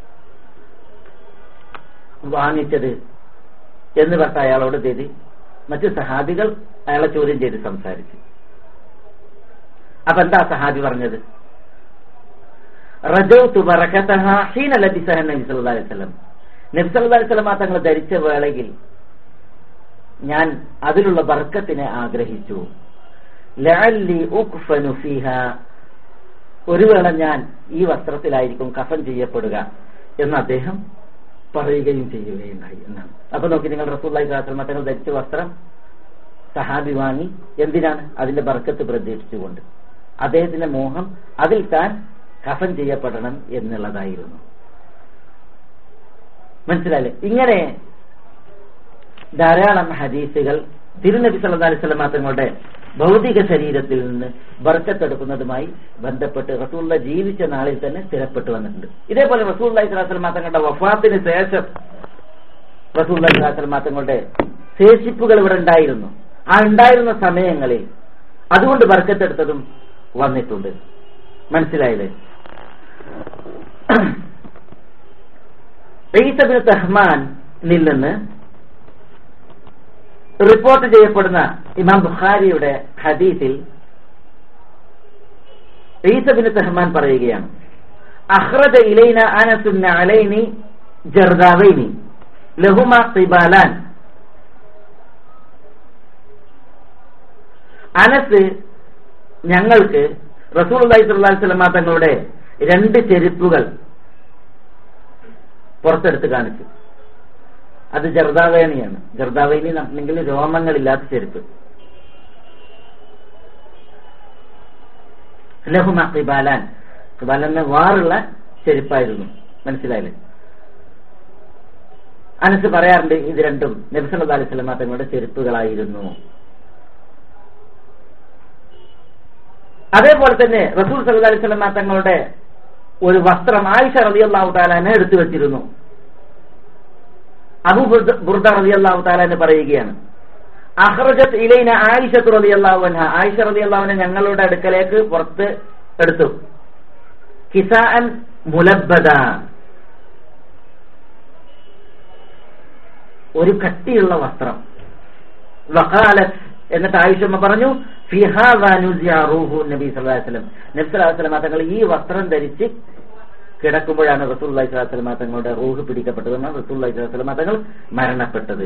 വാങ്ങിച്ചത് എന്ന് പറഞ്ഞ അയാളോട് ചെയ്ത് മറ്റു സഹാബികൾ അയാളെ ചോദ്യം ചെയ്ത് സംസാരിച്ചു അപ്പൊ എന്താ സഹാബി പറഞ്ഞത് റജൗത്തു ബറകതഹ ഹീന ലബിസഹ നബി സല്ലല്ലാഹു അലൈഹി വസല്ലം നബി സല്ലല്ലാഹു അലൈഹി വസല്ലം തങ്ങൾ ധരിച്ച വേളയിൽ ഞാൻ അതിലുള്ള ബർക്കത്തിനെ ആഗ്രഹിച്ചു ലഅല്ലി ഉഖ്ഫനു ഫീഹ ഒരു വേള ഞാൻ ഈ വസ്ത്രത്തിലായിരിക്കും കഫൻ ചെയ്യപ്പെടുക എന്ന് അദ്ദേഹം പറയുകയും ചെയ്യുകയുണ്ടായി എന്നാണ് അപ്പൊ നോക്കി നിങ്ങൾ റസൂല്ലായി സ്വലാസ്ലമ തങ്ങൾ ധരിച്ച വസ്ത്രം സഹാബി വാങ്ങി എന്തിനാണ് അതിന്റെ ബർക്കത്ത് പ്രതീക്ഷിച്ചുകൊണ്ട് അദ്ദേഹത്തിന്റെ മോഹം അതിൽ താൻ കഫൻ ചെയ്യപ്പെടണം എന്നുള്ളതായിരുന്നു മനസ്സിലായില്ലേ ഇങ്ങനെ ധാരാളം ഹദീസുകൾ തിരുനബി സല്ലല്ലാഹു അലൈഹി വസല്ലം തങ്ങളുടെ ഭൗതിക ശരീരത്തിൽ നിന്ന് ബർക്കത്തെടുക്കുന്നതുമായി ബന്ധപ്പെട്ട് റസൂള്ള ജീവിച്ച നാളിൽ തന്നെ സ്ഥിരപ്പെട്ടു വന്നിട്ടുണ്ട് ഇതേപോലെ റസൂള്ള ഇസ്ലാസ്ലം തങ്ങളുടെ വഫാത്തിന് ശേഷം റസൂള്ള ഇസ്ലാസ്ലം തങ്ങളുടെ ശേഷിപ്പുകൾ ഇവിടെ ഉണ്ടായിരുന്നു ആ ഉണ്ടായിരുന്ന സമയങ്ങളിൽ അതുകൊണ്ട് ബർക്കത്തെടുത്തതും വന്നിട്ടുണ്ട് മനസ്സിലായില്ലേ ഈസബിൻ തഹ്മാനിൽ നിന്ന് റിപ്പോർട്ട് ചെയ്യപ്പെടുന്ന ഇമാം ബുഖാരിയുടെ ഹദീസിൽ ഈസബിൻ തഹ്മാൻ പറയുകയാണ് അഹ്റജ ഇലൈന അനസുന്ന അലൈനി ജർദാവൈനി ലഹുമ ഖിബാലാൻ അനസ് ഞങ്ങൾക്ക് റസൂൽ അള്ളഹി സ്വല്ലാ തങ്ങളുടെ രണ്ട് ചെരുപ്പുകൾ പുറത്തെടുത്ത് കാണിച്ചു അത് ജർദാവേണിയാണ് ജർദാവേണി അല്ലെങ്കിൽ രോമങ്ങളില്ലാത്ത ചെരുപ്പ് ലഹുമ ഖിബാലാൻ ഖിബാൽ എന്ന വാറുള്ള ചെരുപ്പായിരുന്നു മനസ്സിലായില്ലേ അനസ് പറയാറുണ്ട് ഇത് രണ്ടും നബ്സല്ലാ അലൈഹി സ്വലമ തങ്ങളുടെ ചെരുപ്പുകളായിരുന്നു അതേപോലെ തന്നെ റസൂൽ സല്ലു അലൈഹി സ്വലമ തങ്ങളുടെ ഒരു വസ്ത്രം ആയിഷ റലി അള്ളാഹു താലാനെ എടുത്തു വെച്ചിരുന്നു അബു ബുർദ റലി അള്ളാഹു താലാന് പറയുകയാണ് അഹ്റജത്ത് ഇലൈന ആയിഷത്ത് റലി അള്ളാഹു അൻഹ ആയിഷ റലി അള്ളാഹുവിനെ ഞങ്ങളുടെ അടുക്കലേക്ക് പുറത്ത് എടുത്തു കിസാൻ മുലബദ ഒരു കട്ടിയുള്ള വസ്ത്രം വഖാലത്ത് എന്നിട്ട് ആയിഷമ്മ പറഞ്ഞു നബി സല്ലാസ്ലം നബി സല്ലാസ്ലം തങ്ങൾ ഈ വസ്ത്രം ധരിച്ച് കിടക്കുമ്പോഴാണ് റസൂൽ സ്വലാസ്ലം തങ്ങളുടെ റൂഹ് പിടിക്കപ്പെട്ടതെന്നാണ് റസൂൽ സ്വലാസ്ലം തങ്ങൾ മരണപ്പെട്ടത്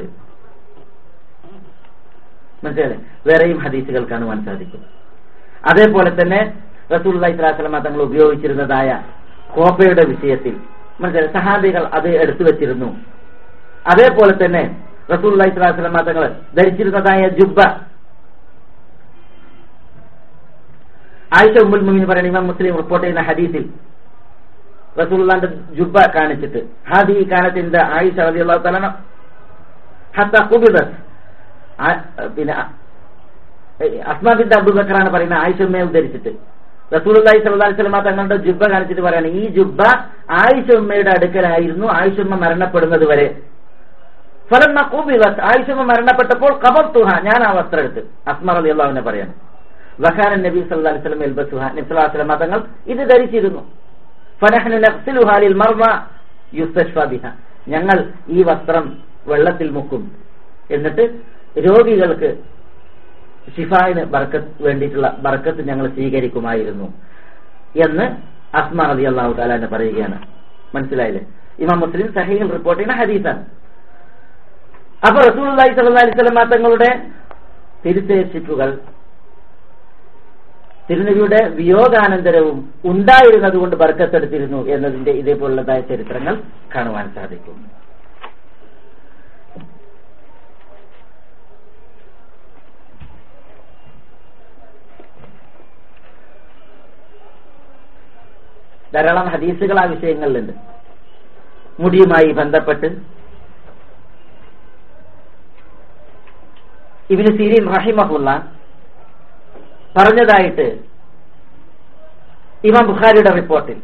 മനസ്സിലായി വേറെയും ഹദീസുകൾ കാണുവാൻ സാധിക്കും അതേപോലെ തന്നെ റസൂൽ സ്വലാസ്ലം തങ്ങൾ ഉപയോഗിച്ചിരുന്നതായ കോപ്പയുടെ വിഷയത്തിൽ മനസ്സിലായി സഹാബികൾ അത് എടുത്തു വെച്ചിരുന്നു അതേപോലെ തന്നെ റസൂൽ സ്വലാസ്ലം തങ്ങൾ ധരിച്ചിരുന്നതായ ജുബ്ബ ആയിഷ ഉമ്മുൽ മുമിൻ പറയുന്ന ഇമാം മുസ്ലിം റിപ്പോർട്ട് ചെയ്യുന്ന ഹദീസിൽ റസൂലുള്ളാന്റെ ജുബ്ബ കാണിച്ചിട്ട് ഹാദി കാനത്തിന്റെ ആയിഷ റളിയല്ലാഹു തആല ഹത്ത ഖുബിദത് പിന്നെ അസ്മാ ബിന്ത് അബൂബക്കറാണ് പറയുന്ന ആയിഷ ഉമ്മയെ ഉദ്ധരിച്ചിട്ട് റസൂലുള്ളാഹി സ്വല്ലല്ലാഹു അലൈഹി വസല്ലം തങ്ങളുടെ ജുബ്ബ കാണിച്ചിട്ട് പറയാണ് ഈ ജുബ്ബ ആയിഷ ഉമ്മയുടെ അടുക്കലായിരുന്നു ആയിഷ ഉമ്മ മരണപ്പെടുന്നത് വരെ ഫലം ഖുബിദത് ആയിഷ ഉമ്മ മരണപ്പെട്ടപ്പോൾ ഖബർതുഹ ഞാൻ ആ വസ്ത്രം എടുത്ത് അസ്മ റളിയല്ലാഹുവിനെ പറയാണ് വഖാന നബി സല്ലല്ലാഹു അലൈഹി വസല്ലം യൽബസുഹ നബി സല്ലല്ലാഹു അലൈഹി വസല്ലം തങ്ങൾ ഇത് ധരിച്ചിരുന്നു ഫനഹ്നു നഗ്സിലുഹാ ലിൽ മർമ യുസ്തഷ്ഫ ബിഹ ഞങ്ങൾ ഈ വസ്ത്രം വെള്ളത്തിൽ മുക്കും എന്നിട്ട് രോഗികൾക്ക് ഷിഫായിന് ബർക്കത്ത് വേണ്ടിയിട്ടുള്ള ബർക്കത്ത് ഞങ്ങൾ സ്വീകരിക്കുമായിരുന്നു എന്ന് അസ്മ റതി അള്ളാഹു താലാന്ന് പറയുകയാണ് മനസ്സിലായില്ലേ ഇമാം മുസ്ലിം സഹീൽ റിപ്പോർട്ട് ചെയ്യുന്ന ഹദീസാണ് അപ്പൊ റസൂൽ അലൈഹി സ്വല്ലല്ലാഹി അലൈഹി വസല്ലം തങ്ങളുടെ തിരുശേഷിപ്പുകൾ തിരുനബിയുടെ വിയോഗാനന്തരവും ഉണ്ടായിരുന്നത് കൊണ്ട് ബർക്കത്തെടുത്തിരുന്നു എന്നതിന്റെ ഇതേപോലുള്ളതായ ചരിത്രങ്ങൾ കാണുവാൻ സാധിക്കും ധാരാളം ഹദീസുകൾ ആ വിഷയങ്ങളിലുണ്ട് മുടിയുമായി ബന്ധപ്പെട്ട് ഇബിന് സീരീൻ റഹിമഹുള്ള പറഞ്ഞതായിട്ട് ഇമാം ബുഖാരിയുടെ റിപ്പോർട്ടിൽ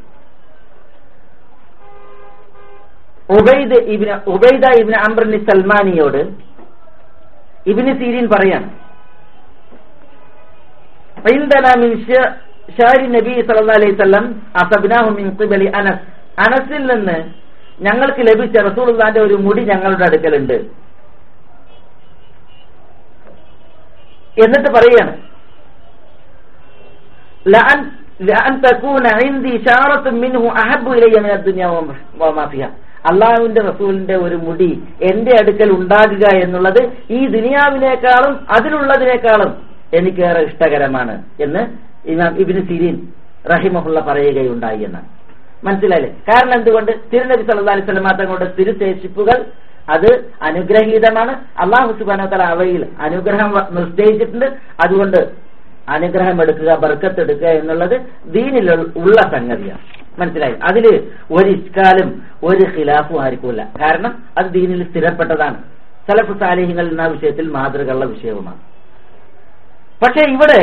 ഉബൈദ് ഇബിന് ഉബൈദ ഇബിന് അംബ്രനി സൽമാനിയോട് ഇബിന് സീരീൻ പറയാണ് عندنا من ഷാരി നബി സല്ലല്ലാഹു അലൈഹി വസല്ലം അസബ്നാഹു മിൻ ഖിബലി അനസ് അനസിൽ നിന്ന് ഞങ്ങൾക്ക് ലഭിച്ച റസൂലുള്ളാന്റെ ഒരു മുടി ഞങ്ങളുടെ അടുക്കലുണ്ട് എന്നിട്ട് പറയാണ് ലഅൻ ലഅൻ തകൂന ഇൻദി ഇശാറത്തുൻ മിൻഹു അഹബ്ബു ഇലയ്യ മിന ദുനിയ വമാ ഫിഹാ അള്ളാഹുവിന്റെ റസൂലിന്റെ ഒരു മുടി എന്റെ അടുക്കൽ ഉണ്ടാകുക എന്നുള്ളത് ഈ ദുനിയാവിനേക്കാളും അതിലുള്ളതിനേക്കാളും എനിക്കേറെ ഇഷ്ടകരമാണ് എന്ന് ഇമാം ഇബിന് സിരീൻ റഹിമഹുള്ള പറയുകയുണ്ടായി എന്നാണ് മനസ്സിലായില്ലേ കാരണം എന്തുകൊണ്ട് തിരുനബി സല്ലല്ലാഹു അലൈഹി വസല്ലം തങ്ങളുടെ തിരുശേഷിപ്പുകൾ അത് അനുഗ്രഹീതമാണ് അള്ളാഹു സുബാനത്തല അവയിൽ അനുഗ്രഹം നിശ്ചയിച്ചിട്ടുണ്ട് അതുകൊണ്ട് അനുഗ്രഹം എടുക്കുക ബർക്കത്ത് എടുക്കുക എന്നുള്ളത് ദീനിൽ ഉള്ള സംഗതിയാണ് മനസ്സിലായി അതില് ഒരു ഇഷ്കാലും ഒരു ഖിലാഫും ആയിരിക്കില്ല കാരണം അത് ദീനിൽ സ്ഥിരപ്പെട്ടതാണ് സലഫ് സാലിഹ്യങ്ങൾ എന്ന വിഷയത്തിൽ മാതൃകയുള്ള വിഷയവുമാണ് പക്ഷെ ഇവിടെ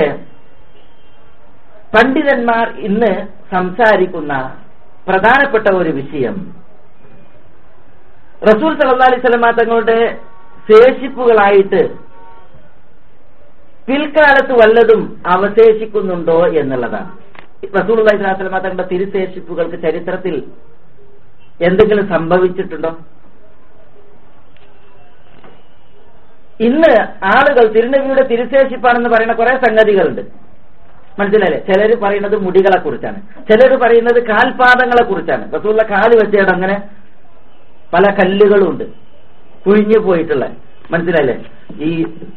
പണ്ഡിതന്മാർ ഇന്ന് സംസാരിക്കുന്ന പ്രധാനപ്പെട്ട ഒരു വിഷയം റസൂൽ സല്ലല്ലാഹു അലൈഹി വസല്ലം തങ്ങളുടെ ശേഷിപ്പുകളായിട്ട് പിൽക്കാലത്ത് വല്ലതും അവശേഷിക്കുന്നുണ്ടോ എന്നുള്ളതാണ് റസൂൽ അലൈഹി സ്വലാസ്ലമ തങ്ങളുടെ തിരുശേഷിപ്പുകൾക്ക് ചരിത്രത്തിൽ എന്തെങ്കിലും സംഭവിച്ചിട്ടുണ്ടോ ഇന്ന് ആളുകൾ തിരുനബിയുടെ തിരുശേഷിപ്പാണെന്ന് പറയുന്ന കുറെ സംഗതികളുണ്ട് മനസ്സിലായില്ലേ ചിലർ പറയുന്നത് മുടികളെ കുറിച്ചാണ് ചിലർ പറയുന്നത് കാൽപാദങ്ങളെ കുറിച്ചാണ് റസൂള്ള കാല് വെച്ചേട് അങ്ങനെ പല കല്ലുകളും ഉണ്ട് കുഴിഞ്ഞു പോയിട്ടുള്ള മനസ്സിലായില്ലേ ഈ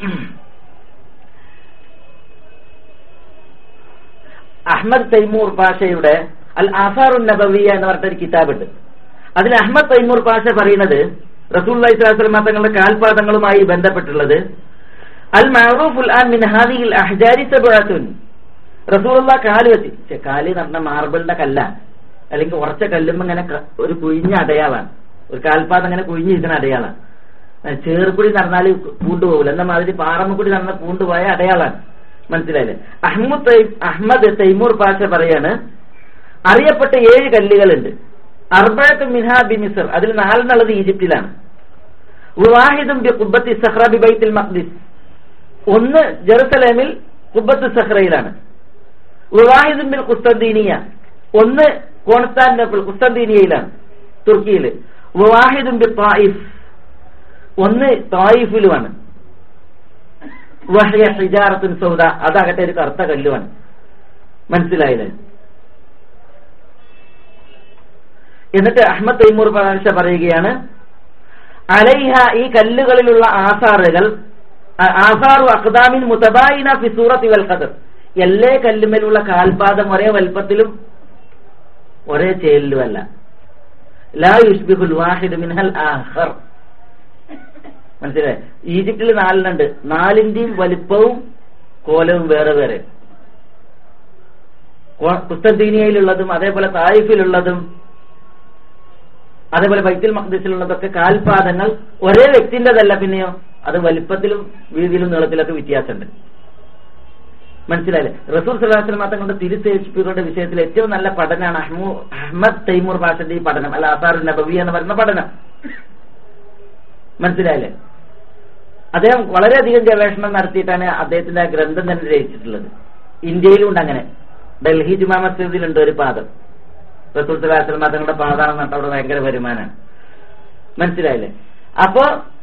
അഹമ്മദ് തൈമൂർ പാഷയുടെ അൽ ആസാറുൻ നബവിയ എന്ന് പറഞ്ഞ ഒരു കിതാബുണ്ട് അതിൽ അഹമ്മദ് തൈമൂർ പാഷ പറയുന്നത് റസൂൽ ഇസ്ലാസ്ലമ തങ്ങളുടെ കാൽപാദങ്ങളുമായി ബന്ധപ്പെട്ടുള്ളത് അൽ മഅറൂഫുൽ ആൻ മിൻ ഹാദിഹിൽ അഹ്ജാരി സബഅത്തുൻ റസൂലുള്ള കാല് വെച്ച് കാല് നടന്ന മാർബിളിന്റെ കല്ല അല്ലെങ്കിൽ ഉറച്ച കല്ലുമ്പോ ഇങ്ങനെ ഒരു കുഴിഞ്ഞ അടയാളാണ് ഒരു കാൽപാദം അങ്ങനെ കുഴിഞ്ഞിരിക്കുന്ന അടയാളാണ് ചേർക്കുടി നടന്നാൽ പൂണ്ടുപോകില്ല എന്ന മാതിരി പാറമ്മക്കുടി നടന്ന പൂണ്ടുപോയ അടയാളാണ് മനസ്സിലായില്ലേ അഹമ്മദ് അഹമ്മദ് തൈമൂർ പാഷ പറയാണ് അറിയപ്പെട്ട ഏഴ് കല്ലുകളുണ്ട് അർബഴത്ത് മിൻഹാ ബി മിസർ അതിൽ നാലെന്നുള്ളത് ഈജിപ്തിലാണ് വാഹിദും ബി കുബത്തി സഹ്റ ബി ബൈത്തിൽ മഖ്ദിസ് ഒന്ന് ജെറുസലേമിൽ കുബത്ത് സഹ്റയിലാണ് വാഹിദും ബിൽ കുസ്തന്തീനിയ ഒന്ന് കോൺസ്റ്റാന്റിനോപ്പിൾ കുസ്തന്തീനിയയിലാണ് തുർക്കിയിൽ വാഹിദും ബി തായിഫ് ഒന്ന് തായിഫിലുമാണ് വഹയ ഹിജാറത്തുൻ സൗദ അതാകട്ടെ ഒരു കറുത്ത കല്ലുമാണ് മനസ്സിലായില്ലേ എന്നിട്ട് അഹമ്മദ് തൈമൂർ പരാമർശ പറയുകയാണ് അലൈഹ ഈ കല്ലുകളിലുള്ള ആസാറുകൾ ആസാറു അഖ്ദാമിൻ മുതബായിന ഫി സൂറത്തി വൽ ഖദർ എല്ലാ കല്ലുമേലുള്ള കാൽപാദം ഒരേ വലുപ്പത്തിലും ഒരേ ചേലിലുമല്ല ലാ യുഷ്ബിഹുൽ വാഹിദ് മിൻഹൽ ആഖർ മനസ്സിലായി ഈജിപ്തിൽ നാലിനുണ്ട് നാലിന്റെയും വലിപ്പവും കോലവും വേറെ വേറെ കുസ്തന്തീനിയയിലുള്ളതും അതേപോലെ തായിഫിലുള്ളതും അതേപോലെ ബൈത്തുൽ മഖ്ദിസിലുള്ളതൊക്കെ കാൽപാദങ്ങൾ ഒരേ വ്യക്തിൻ്റെതല്ല പിന്നെയോ അത് വലിപ്പത്തിലും വീതിയിലും നീളത്തിലൊക്കെ വ്യത്യാസമുണ്ട് മനസ്സിലായില്ലേ റസൂൽ സലാഹുലം തങ്ങളുടെ തിരുത്തേഷിപ്പുകളുടെ വിഷയത്തിൽ ഏറ്റവും നല്ല പഠനമാണ് അഹ്മു അഹമ്മദ് തൈമൂർ ഭാഷന്റെ ഈ പഠനം അല്ല ആസാറു നബവി എന്ന് പറയുന്ന പഠനം മനസ്സിലായില്ലേ അദ്ദേഹം വളരെയധികം ഗവേഷണം നടത്തിയിട്ടാണ് അദ്ദേഹത്തിന്റെ ആ ഗ്രന്ഥം തന്നെ രചിച്ചിട്ടുള്ളത് ഇന്ത്യയിലും ഉണ്ട് അങ്ങനെ ഡൽഹി ജുമാ മസ്ജിദിലുണ്ട് ഒരു പാദം റസൂൽ സലാഹുലം തങ്ങളുടെ പാതാണ് നട്ട് അവിടെ ഭയങ്കര വരുമാനമാണ് മനസ്സിലായില്ലേ അപ്പോ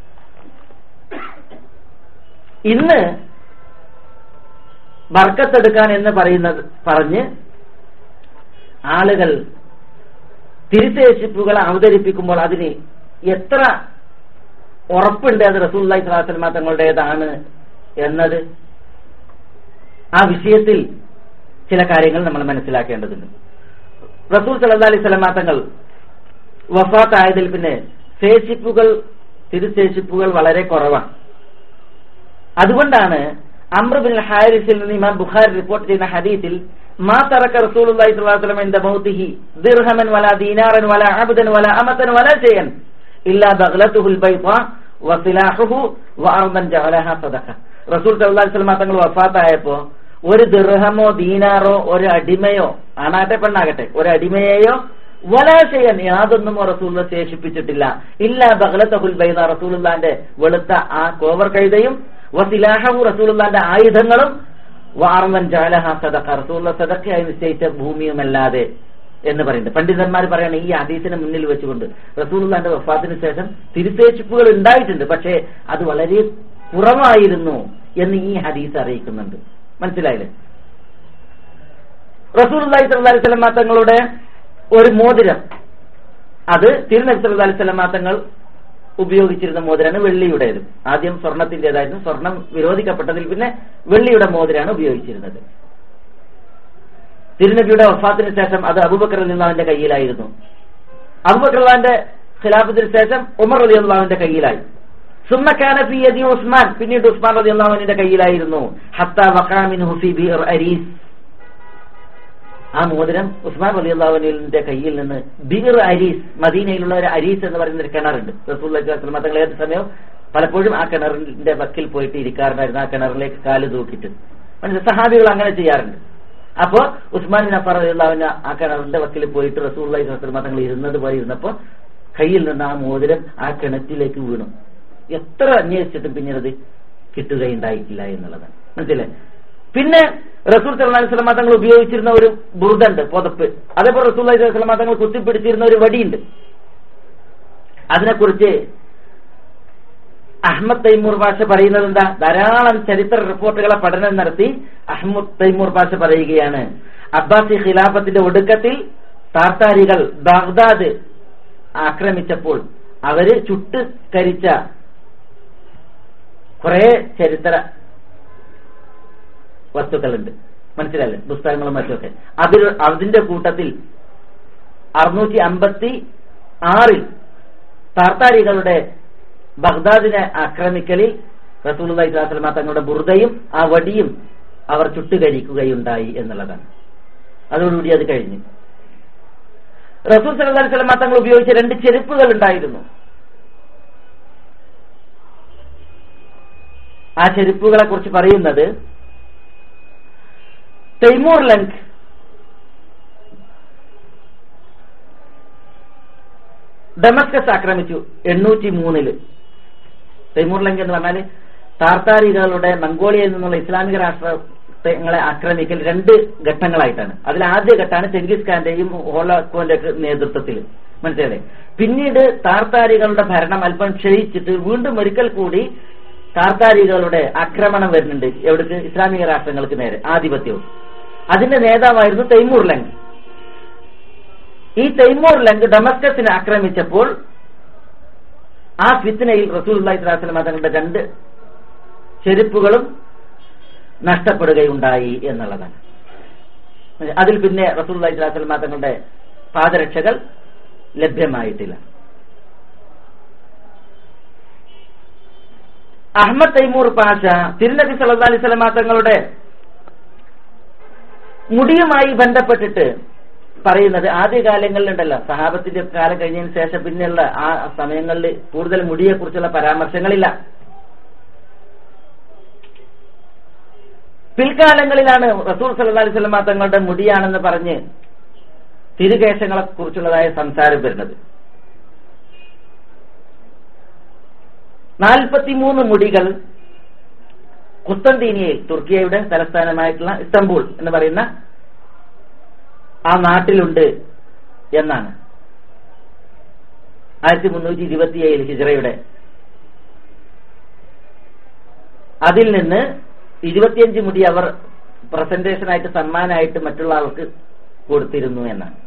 ഇന്ന് ബർക്കത്തെടുക്കാൻ എന്ന് പറയുന്നത് പറഞ്ഞ് ആളുകൾ തിരുശേഷിപ്പുകൾ അവതരിപ്പിക്കുമ്പോൾ അതിന് എത്ര ഉറപ്പുണ്ട് അത് റസൂല്ലി സ്വലാസ്ലമ തങ്ങളുടേതാണ് എന്നത് ആ വിഷയത്തിൽ ചില കാര്യങ്ങൾ നമ്മൾ മനസ്സിലാക്കേണ്ടതുണ്ട് റസൂൽ സല്ലാ അലൈഹി സ്വലമാ തങ്ങൾ വഫാത്തായതിൽ പിന്നെ ശേഷിപ്പുകൾ തിരുശേഷിപ്പുകൾ വളരെ കുറവാണ് അതുകൊണ്ടാണ് അമ്രബിൻ ഹാരിസിൽ നിന്ന് ഇമാം ബുഖാരി റിപ്പോർട്ട് ചെയ്യുന്ന ഹദീസിൽ മാ തറക്ക റസൂലുള്ളാഹി സ്വല്ലല്ലാഹു അലൈഹി വസല്ലം ഇൻദ മൗതിഹി ദിർഹമൻ വലാ ദീനാറൻ വലാ അബ്ദൻ വലാ അമതൻ വലാ ഷൈഅൻ ഇല്ലാ ബഗ്ലതുഹുൽ ബൈദാ വസിലാഹുഹു വഅർദൻ ജഅലഹാ സദഖ റസൂൽ സല്ലല്ലാഹു അലൈഹി വസല്ലം തങ്ങൾ വഫാത്തായപ്പോ ഒരു ദിർഹമോ ദീനാറോ ഒരു അടിമയോ ആണാട്ടെ പെണ്ണാകട്ടെ ഒരു അടിമയെയോ വലാശയൻ യാതൊന്നും റസൂൽ ശേഷിപ്പിച്ചിട്ടില്ല ഇല്ല ബഹലത്തഹുൽ ബൈദ റസൂലുള്ളാന്റെ വെളുത്ത ആ കോവർ കഴുതയും വസിലാഹു റസൂലുള്ളാന്റെ ആയുധങ്ങളും വാർമൻ ജാലഹ സദഖ റസൂലുള്ള സദഖയായി നിശ്ചയിച്ച ഭൂമിയുമല്ലാതെ എന്ന് പറയുന്നുണ്ട് പണ്ഡിതന്മാർ പറയാണ് ഈ ഹദീസിനെ മുന്നിൽ വെച്ചുകൊണ്ട് റസൂലുള്ളാന്റെ വഫാത്തിന് ശേഷം തിരുത്തേച്ചിപ്പുകൾ ഉണ്ടായിട്ടുണ്ട് പക്ഷേ അത് വളരെ കുറവായിരുന്നു എന്ന് ഈ ഹദീസ് അറിയിക്കുന്നുണ്ട് മനസ്സിലായില്ലേ റസൂലുള്ളാഹി സ്വല്ലല്ലാഹി അലൈഹി വസല്ലം തങ്ങളുടെ ഒരു മോതിരം അത് തിരുനബി സല്ലല്ലാഹി അലൈഹി വസല്ലം തങ്ങൾ ഉപയോഗിച്ചിരുന്ന മോതിരാണ് വെള്ളിയുടേത് ആദ്യം സ്വർണത്തിന്റേതായിരുന്നു സ്വർണം വിരോധിക്കപ്പെട്ടതിൽ പിന്നെ വെള്ളിയുടെ മോതിരാണ് ഉപയോഗിച്ചിരുന്നത് തിരുനബിയുടെ വഫാത്തിന് ശേഷം അത് അബൂബക്കർ അലിള്ളാവിന്റെ കയ്യിലായിരുന്നു അബൂബക്കർ അള്ളാന്റെ ഖിലാഫത്തിന് ശേഷം ഉമർ അലി അള്ളാവിന്റെ കയ്യിലായി സുമ്മക്കാന ഫി യദി ഉസ്മാൻ പിന്നീട് ഉസ്മാൻ അലി അള്ളാഹുവിന്റെ കയ്യിലായിരുന്നു ഹത്ത വഖാമിൻ ഹുഫി ബിർ അരീസ് ആ മോതിരം ഉസ്മാൻ അലി അള്ളാഹുവിന്റെ കയ്യിൽ നിന്ന് ബിർ അരീസ് മദീനയിലുള്ള ഒരു അരീസ് എന്ന് പറയുന്ന ഒരു കിണറുണ്ട് റസൂൽ തങ്ങൾ ഏത് സമയവും പലപ്പോഴും ആ കിണറിന്റെ വക്കിൽ പോയിട്ട് ഇരിക്കാറുണ്ടായിരുന്നു ആ കിണറിലേക്ക് കാല് തൂക്കിയിട്ട് മനസ്സിലായി സഹാബികൾ അങ്ങനെ ചെയ്യാറുണ്ട് അപ്പോ ഉസ്മാൻ നഫർ അള്ളാഹുവിന് ആ കിണറിന്റെ വക്കിൽ പോയിട്ട് റസൂൽ തങ്ങൾ ഇരുന്നത് പോലെ ഇരുന്നപ്പോ കയ്യിൽ നിന്ന് ആ മോതിരം ആ കിണറ്റിലേക്ക് വീണു എത്ര അന്വേഷിച്ചിട്ടും പിന്നീട് അത് കിട്ടുകയുണ്ടായിട്ടില്ല എന്നുള്ളതാണ് മനസ്സിലെ പിന്നെ റസൂൽ സല്ലല്ലാഹു സ്വലമ തങ്ങൾ ഉപയോഗിച്ചിരുന്ന ഒരു ബുർദുണ്ട് പുതപ്പ് അതേപോലെ റസൂൽ സ്വലമ തങ്ങൾ കുത്തിപ്പിടിച്ചിരുന്ന ഒരു വടിയുണ്ട് അതിനെക്കുറിച്ച് അഹമ്മദ് തൈമൂർ ഭാഷ പറയുന്നത് എന്താ ധാരാളം ചരിത്ര റിപ്പോർട്ടുകളെ പഠനം നടത്തി അഹമ്മദ് തൈമൂർ ഭാഷ പറയുകയാണ് അബ്ബാസി ഖിലാഫത്തിന്റെ ഒടുക്കത്തിൽ താർത്താരികൾ ബാഗ്ദാദ് ആക്രമിച്ചപ്പോൾ അവര് ചുട്ട് കരിച്ച കുറെ ചരിത്ര വസ്തുക്കളുണ്ട് മനസ്സിലല്ലേ പുസ്തകങ്ങളും മറ്റുമൊക്കെ അതിൽ അതിന്റെ കൂട്ടത്തിൽ അറുന്നൂറ്റി അമ്പത്തി ആറിൽ താർത്താരികളുടെ ബഗ്ദാദിനെ ആക്രമിക്കലിൽ റസൂലി സ്വലാസ്ലമ തങ്ങളുടെ ബുർദയും ആ വടിയും അവർ ചുട്ടുകരിക്കുകയുണ്ടായി എന്നുള്ളതാണ് അതോടുകൂടി അത് കഴിഞ്ഞു റസൂൽ സലഹ് സ്വലമ തങ്ങൾ ഉപയോഗിച്ച രണ്ട് ചെരുപ്പുകൾ ഉണ്ടായിരുന്നു ആ ചെരുപ്പുകളെ കുറിച്ച് പറയുന്നത് തൈമൂർ ലങ്ക് ഡെമസ്കസ് ആക്രമിച്ചു എണ്ണൂറ്റി മൂന്നില് തൈമൂർ ലങ്ക് എന്ന് പറഞ്ഞാല് താർത്താരികളുടെ മംഗോളിയയിൽ നിന്നുള്ള ഇസ്ലാമിക രാഷ്ട്രങ്ങളെ ആക്രമിക്കൽ രണ്ട് ഘട്ടങ്ങളായിട്ടാണ് അതിൽ ആദ്യ ഘട്ടമാണ് ചെങ്കിസ് ഖാന്റെയും ഹോളോക്കോന്റെ നേതൃത്വത്തിൽ മനസ്സിലായി പിന്നീട് താർത്താരികളുടെ ഭരണം അല്പം ക്ഷയിച്ചിട്ട് വീണ്ടും ഒരിക്കൽ കൂടി താർത്താരികളുടെ ആക്രമണം വരുന്നുണ്ട് എവിടേക്ക് ഇസ്ലാമിക രാഷ്ട്രങ്ങൾക്ക് നേരെ ആധിപത്യവും അതിന്റെ നേതാവായിരുന്നു തൈമൂർ ലങ്ക് ഈ തൈമൂർ ലങ്ക് ഡമസ്കസിനെ ആക്രമിച്ചപ്പോൾ ആ ഫിത്തിനയിൽ റസൂൽ അള്ളാഹിസ്ലാസ്ലം തങ്ങളുടെ രണ്ട് ചെരുപ്പുകളും നഷ്ടപ്പെടുകയുണ്ടായി എന്നുള്ളതാണ് അതിൽ പിന്നെ റസൂൽ അള്ളാഹിസ്ലാസ്ലം തങ്ങളുടെ പാദരക്ഷകൾ ലഭ്യമായിട്ടില്ല അഹമ്മദ് തൈമൂർ പാഷ തിരുനബി സല്ലാ അലൈഹി സ്വലമാ തങ്ങളുടെ മുടിയുമായി ബന്ധപ്പെട്ടിട്ട് പറയുന്നത് ആദ്യകാലങ്ങളിലുണ്ടല്ലോ സഹാബത്തിന്റെ കാലം കഴിഞ്ഞതിന് ശേഷം പിന്നെയുള്ള ആ സമയങ്ങളിൽ കൂടുതൽ മുടിയെക്കുറിച്ചുള്ള പരാമർശങ്ങളില്ല പിൽക്കാലങ്ങളിലാണ് റസൂൽ സല്ലാ അലൈഹി സ്വലമാ തങ്ങളുടെ മുടിയാണെന്ന് പറഞ്ഞ് തിരുകേശങ്ങളെ കുറിച്ചുള്ളതായ സംസാരം വരുന്നത് നാൽപ്പത്തിമൂന്ന് മുടികൾ കുസ്തന്തീനിയയിൽ തുർക്കിയയുടെ തലസ്ഥാനമായിട്ടുള്ള ഇസ്തംബൂൾ എന്ന് പറയുന്ന ആ നാട്ടിലുണ്ട് എന്നാണ് ആയിരത്തി മുന്നൂറ്റി ഇരുപത്തിയേഴിൽ ഹിജറയുടെ അതിൽ നിന്ന് ഇരുപത്തിയഞ്ച് മുടി അവർ പ്രസന്റേഷനായിട്ട് സമ്മാനമായിട്ട് മറ്റുള്ള ആൾക്ക് കൊടുത്തിരുന്നു എന്നാണ്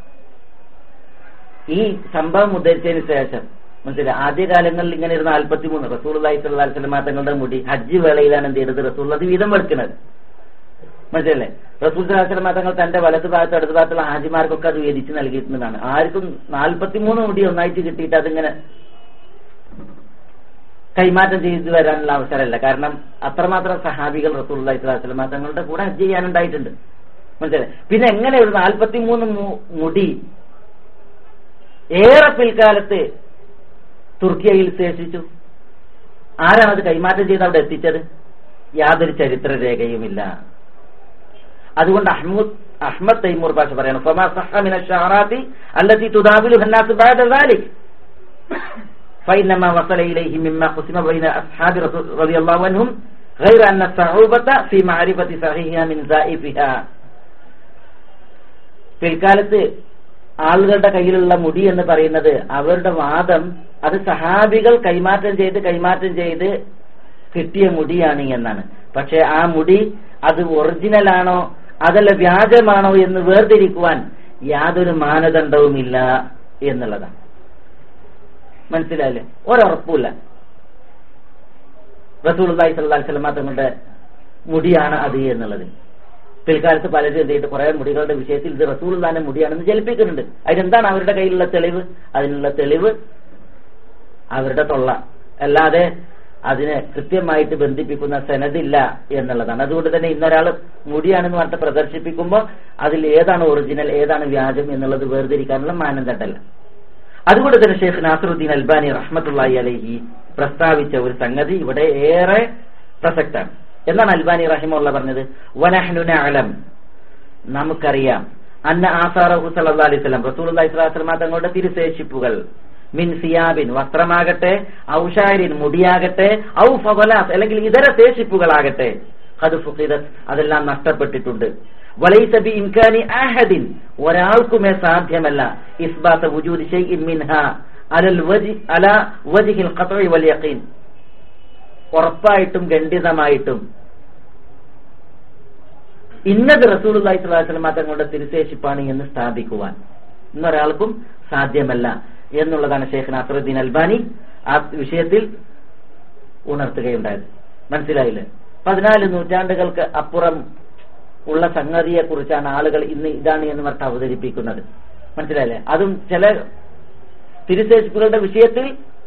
ഈ സംഭവം ഉദ്ധരിച്ചതിന് ശേഷം മനസ്സിലായി ആദ്യകാലങ്ങളിൽ ഇങ്ങനെ ഇരുന്ന നാൽപ്പത്തി മൂന്ന് റസൂൾ അള്ളാഹിസ്വല്ലാ തങ്ങളുടെ മുടി ഹജ്ജ് വേളയിലാണ് എന്ത് ചെയ്തത് റസൂൾ അത് വീതം വെക്കുന്നത് മനസ്സിലല്ലേ റസൂൽ സലാസ്ലമ തങ്ങൾ തന്റെ വലതു ഭാഗത്ത് അടുത്ത ഭാഗത്തുള്ള ഹാജിമാർക്കൊക്കെ അത് വീതിച്ച് നൽകിയിട്ടുള്ളതാണ് ആർക്കും നാൽപ്പത്തിമൂന്ന് മുടി ഒന്നായിട്ട് കിട്ടിയിട്ട് അതിങ്ങനെ കൈമാറ്റം ചെയ്ത് വരാനുള്ള അവസരമല്ല കാരണം അത്രമാത്രം സഹാബികൾ റസൂൽ അള്ളാഹി സ്വലാസ്ലമ തങ്ങളുടെ കൂടെ ഹജ്ജ് ചെയ്യാനുണ്ടായിട്ടുണ്ട് മനസ്സിലായി പിന്നെ എങ്ങനെ ഒരു നാൽപ്പത്തിമൂന്ന് മുടി ഏറെ പിൽക്കാലത്ത് തുർക്കിയയിൽ ശേഷിച്ചു ആരാണ് അത് കൈമാറ്റം ചെയ്ത് അവിടെ എത്തിച്ചത് യാതൊരു ചരിത്ര രേഖയുമില്ല അതുകൊണ്ട് അഹ്മദ് അഹ്മദ് തൈമൂർ ഭാഷ പറയണം ഫമാ സഹ മിന ഷഅറാത്തി അല്ലതി തുദാബിലു ഹന്നാസ് ബഅദ ذلك فإنما وصل إليه مما قسم بين أصحاب رسول رضي الله عنهم غير أن الصعوبة في معرفة صحيحها من زائفها പിൽക്കാലത്ത് ആളുകളുടെ കയ്യിലുള്ള മുടി എന്ന് പറയുന്നത് അവരുടെ വാദം അത് സഹാബികൾ കൈമാറ്റം ചെയ്ത് കൈമാറ്റം ചെയ്ത് കിട്ടിയ മുടിയാണ് എന്നാണ് പക്ഷെ ആ മുടി അത് ഒറിജിനലാണോ അതല്ല വ്യാജമാണോ എന്ന് വേർതിരിക്കുവാൻ യാതൊരു മാനദണ്ഡവുമില്ല എന്നുള്ളതാണ് മനസ്സിലായില്ലേ ഒരുറപ്പില്ല റസൂൽ അള്ളാഹി സ്വല്ലി സ്വലമ തങ്ങളുടെ മുടിയാണ് അത് എന്നുള്ളത് പിൽക്കാലത്ത് പലരും എന്ത് ചെയ്തിട്ട് കുറെ മുടികളുടെ വിഷയത്തിൽ ഇത് റസൂൽ തന്നെ മുടിയാണെന്ന് ജലിപ്പിക്കുന്നുണ്ട് അതിനെന്താണ് അവരുടെ കയ്യിലുള്ള തെളിവ് അതിനുള്ള തെളിവ് അവരുടെ തൊള്ള അല്ലാതെ അതിനെ കൃത്യമായിട്ട് ബന്ധിപ്പിക്കുന്ന സെനതില്ല എന്നുള്ളതാണ് അതുകൊണ്ട് തന്നെ ഇന്നൊരാൾ മുടിയാണെന്ന് പറഞ്ഞിട്ട് പ്രദർശിപ്പിക്കുമ്പോൾ അതിൽ ഏതാണ് ഒറിജിനൽ ഏതാണ് വ്യാജം എന്നുള്ളത് വേർതിരിക്കാനുള്ള മാനദണ്ഡമല്ല അതുകൊണ്ട് തന്നെ ഷെയ്ഖ് നാസറുദ്ദീൻ അൽബാനി റഹ്മത്തുള്ളാഹി അലഹി പ്രസ്താവിച്ച ഒരു സംഗതി ഇവിടെ ഏറെ പ്രസക്താണ് എന്നാണ് അൽബാനി റഹിമുള്ള പറഞ്ഞത് വനഹ്നുന അലം നമുക്കറിയാം അന്ന ആസാറഹു സല്ലാ അലൈഹി സ്വലം റസൂൽ അലൈഹി സ്വലാസ്ലമ തങ്ങളുടെ തിരുശേഷിപ്പുകൾ മിൻ സിയാബിൻ വസ്ത്രമാകട്ടെ ഔഷാരിൻ മുടിയാകട്ടെ ഔ ഫലാസ് അല്ലെങ്കിൽ ഇതര ശേഷിപ്പുകളാകട്ടെ അത് ഫുഖിദത്ത് അതെല്ലാം നഷ്ടപ്പെട്ടിട്ടുണ്ട് വലൈസ ബി ഇംകാനി അഹദിൻ ഒരാൾക്കുമേ സാധ്യമല്ല ഇസ്ബാത്ത വുജൂദി ഷൈഇൻ മിൻഹ അലൽ വജി അല വജിഹിൽ ഖത്ഇ വൽ യഖീൻ ഉറപ്പായിട്ടും ഖണ്ഡിതമായിട്ടും ഇന്നത് റസൂലുള്ളാഹി സ്വല്ലല്ലാഹു അലൈഹി വസല്ലം തങ്ങളുടെ തിരുശേഷിപ്പാണ് എന്ന് സ്ഥാപിക്കുവാൻ ഇന്നൊരാൾക്കും സാധ്യമല്ല എന്നുള്ളതാണ് ഷെയ്ഖ് നാസറുദ്ദീൻ അൽബാനി ആ വിഷയത്തിൽ ഉണർത്തുകയുണ്ടായത് മനസ്സിലായില്ലേ പതിനാല് നൂറ്റാണ്ടുകൾക്ക് അപ്പുറം ഉള്ള സംഗതിയെ കുറിച്ചാണ് ആളുകൾ ഇന്ന് ഇതാണ് എന്ന് പറഞ്ഞിട്ട് അവതരിപ്പിക്കുന്നത് മനസ്സിലായില്ലേ അതും ചില തിരുശേഷിപ്പുകളുടെ വിഷയത്തിൽ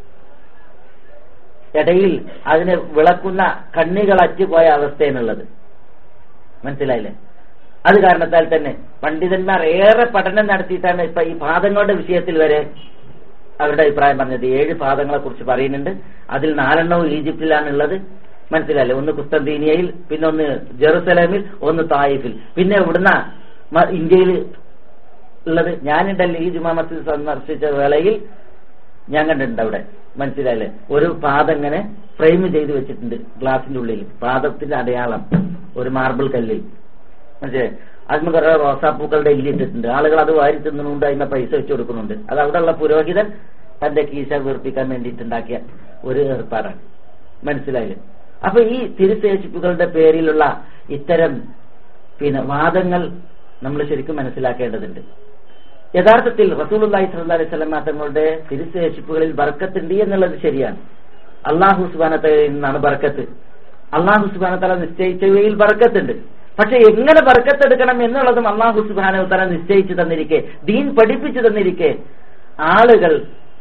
ഇടയിൽ അതിനെ വിളക്കുന്ന കണ്ണികൾ അറ്റുപോയ അവസ്ഥയെന്നുള്ളത് മനസ്സിലായില്ലേ അത് കാരണത്താൽ തന്നെ പണ്ഡിതന്മാർ ഏറെ പഠനം നടത്തിയിട്ടാണ് ഇപ്പൊ ഈ പാദങ്ങളുടെ വിഷയത്തിൽ വരെ അവരുടെ അഭിപ്രായം പറഞ്ഞത് ഏഴ് പാദങ്ങളെ കുറിച്ച് പറയുന്നുണ്ട് അതിൽ നാലെണ്ണവും ഈജിപ്തിലാണുള്ളത് മനസ്സിലായില്ലേ ഒന്ന് കുസ്തന്തീനിയയിൽ പിന്നെ ഒന്ന് ജെറുസലേമിൽ ഒന്ന് തായിഫിൽ പിന്നെ ഇവിടുന്ന ഇന്ത്യയിൽ ഉള്ളത് ഞാനുണ്ടല്ലോ ഈ ജുമാ മസ്ജിദ് സന്ദർശിച്ച വേളയിൽ ഞാൻ കണ്ടിട്ടുണ്ട് അവിടെ മനസ്സിലായില്ലേ ഒരു പാദം ഇങ്ങനെ ഫ്രെയിം ചെയ്ത് വെച്ചിട്ടുണ്ട് ഗ്ലാസിന്റെ ഉള്ളിൽ പാദത്തിന്റെ അടയാളം ഒരു മാർബിൾ കല്ലിൽ മനസ്സിലായി അതിന് കുറെ റോസാപ്പൂക്കളുടെ ഇല്ലിട്ടിട്ടുണ്ട് ആളുകൾ അത് വാരി തിന്നുന്നുണ്ട് അതിന്റെ പൈസ വെച്ച് കൊടുക്കുന്നുണ്ട് അത് അവിടെയുള്ള പുരോഹിതൻ തന്റെ കീശ വീർപ്പിക്കാൻ വേണ്ടിയിട്ടുണ്ടാക്കിയ ഒരു ഏർപ്പാടാണ് മനസ്സിലായില്ലേ അപ്പൊ ഈ തിരുശേഷിപ്പുകളുടെ പേരിലുള്ള ഇത്തരം പിന്നെ വാദങ്ങൾ നമ്മൾ ശരിക്കും മനസ്സിലാക്കേണ്ടതുണ്ട് യഥാർത്ഥത്തിൽ റസൂലുള്ളാഹി സ്വല്ലല്ലാഹി അലൈഹി വസല്ലം തങ്ങളുടെ തിരുശേഷിപ്പുകളിൽ ബർക്കത്തുണ്ട് എന്നുള്ളത് ശരിയാണ് അള്ളാഹു സുബാനത്തലയിൽ നിന്നാണ് ബർക്കത്ത് അള്ളാഹു സുബാനത്തല നിശ്ചയിച്ചവയിൽ ബർക്കത്തുണ്ട് പക്ഷെ എങ്ങനെ ബർക്കത്തെടുക്കണം എന്നുള്ളതും അള്ളാഹു സുബാനത്തല നിശ്ചയിച്ചു തന്നിരിക്കെ ദീൻ പഠിപ്പിച്ചു തന്നിരിക്കെ ആളുകൾ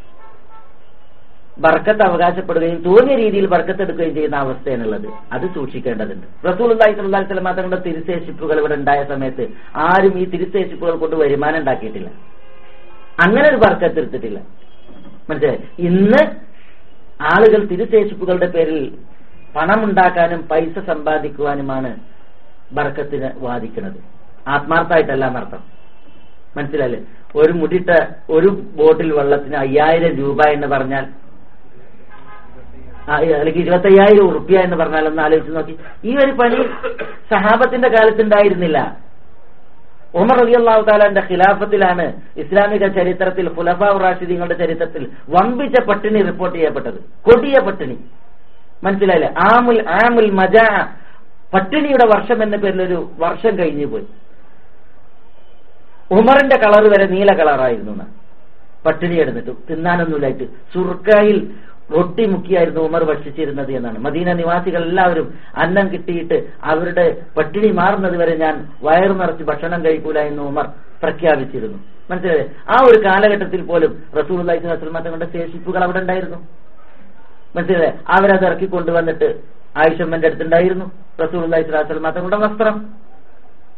ബർക്കത്ത് അവകാശപ്പെടുകയും തോന്നിയ രീതിയിൽ ബർക്കത്തെടുക്കുകയും ചെയ്യുന്ന അവസ്ഥയാണുള്ളത് അത് സൂക്ഷിക്കേണ്ടതുണ്ട് റസൂൽ അള്ളാഹി സ്വല്ലാഹി സ്വലം തങ്ങളുടെ തിരുശേഷിപ്പുകൾ ഇവിടെ ഉണ്ടായ സമയത്ത് ആരും ഈ തിരുശേഷിപ്പുകൾ കൊണ്ട് വരുമാനം ഉണ്ടാക്കിയിട്ടില്ല അങ്ങനെ ഒരു ബർക്കത്ത് എടുത്തിട്ടില്ല മനസ്സിലായി ഇന്ന് ആളുകൾ തിരുശേഷിപ്പുകളുടെ പേരിൽ പണമുണ്ടാക്കാനും പൈസ സമ്പാദിക്കുവാനുമാണ് ബർക്കത്തിന് വാദിക്കുന്നത് ആത്മാർത്ഥമായിട്ടല്ല എന്നർത്ഥം മനസ്സിലല്ലേ ഒരു മുടിട്ട ഒരു ബോട്ടിൽ വെള്ളത്തിന് അയ്യായിരം രൂപ എന്ന് പറഞ്ഞാൽ അല്ലെങ്കിൽ ഇരുപത്തയ്യായിരം ഉറുപ്പ്യ എന്ന് പറഞ്ഞാൽ ഒന്ന് ആലോചിച്ച് നോക്കി ഈ ഒരു പണി സഹാബത്തിന്റെ കാലത്തുണ്ടായിരുന്നില്ല ഉമർ അലി അള്ളാഹു താലാന്റെ ഖിലാഫത്തിലാണ് ഇസ്ലാമിക ചരിത്രത്തിൽ ഫുലഫ റാഷിദീങ്ങളുടെ ചരിത്രത്തിൽ വമ്പിച്ച പട്ടിണി റിപ്പോർട്ട് ചെയ്യപ്പെട്ടത് കൊടിയ പട്ടിണി മനസ്സിലായില്ലേ ആമുൽ ആമുൽ മജാ പട്ടിണിയുടെ വർഷം എന്ന പേരിൽ ഒരു വർഷം കഴിഞ്ഞു പോയി ഉമറിന്റെ കളർ വരെ നീല കളറായിരുന്നു പട്ടിണി എടുത്തിട്ട് തിന്നാനൊന്നുമില്ലായിട്ട് സുർക്കായിൽ റൊട്ടി മുക്കിയായിരുന്നു ഉമർ ഭക്ഷിച്ചിരുന്നത് എന്നാണ് മദീന നിവാസികൾ എല്ലാവരും അന്നം കിട്ടിയിട്ട് അവരുടെ പട്ടിണി മാറുന്നത് വരെ ഞാൻ വയറു നിറച്ച് ഭക്ഷണം കഴിക്കൂല എന്ന് ഉമർ പ്രഖ്യാപിച്ചിരുന്നു മനസ്സിലായി ആ ഒരു കാലഘട്ടത്തിൽ പോലും റസൂൽ തങ്ങളുടെ ശേഷിപ്പുകൾ അവിടെ ഉണ്ടായിരുന്നു മനസ്സിലായി അവരത് ഇറക്കി കൊണ്ടുവന്നിട്ട് ആയിഷമ്മന്റെ അടുത്തുണ്ടായിരുന്നു റസൂൽ അള്ളാഹി സ്വലാസ്ലം തങ്ങളുടെ വസ്ത്രം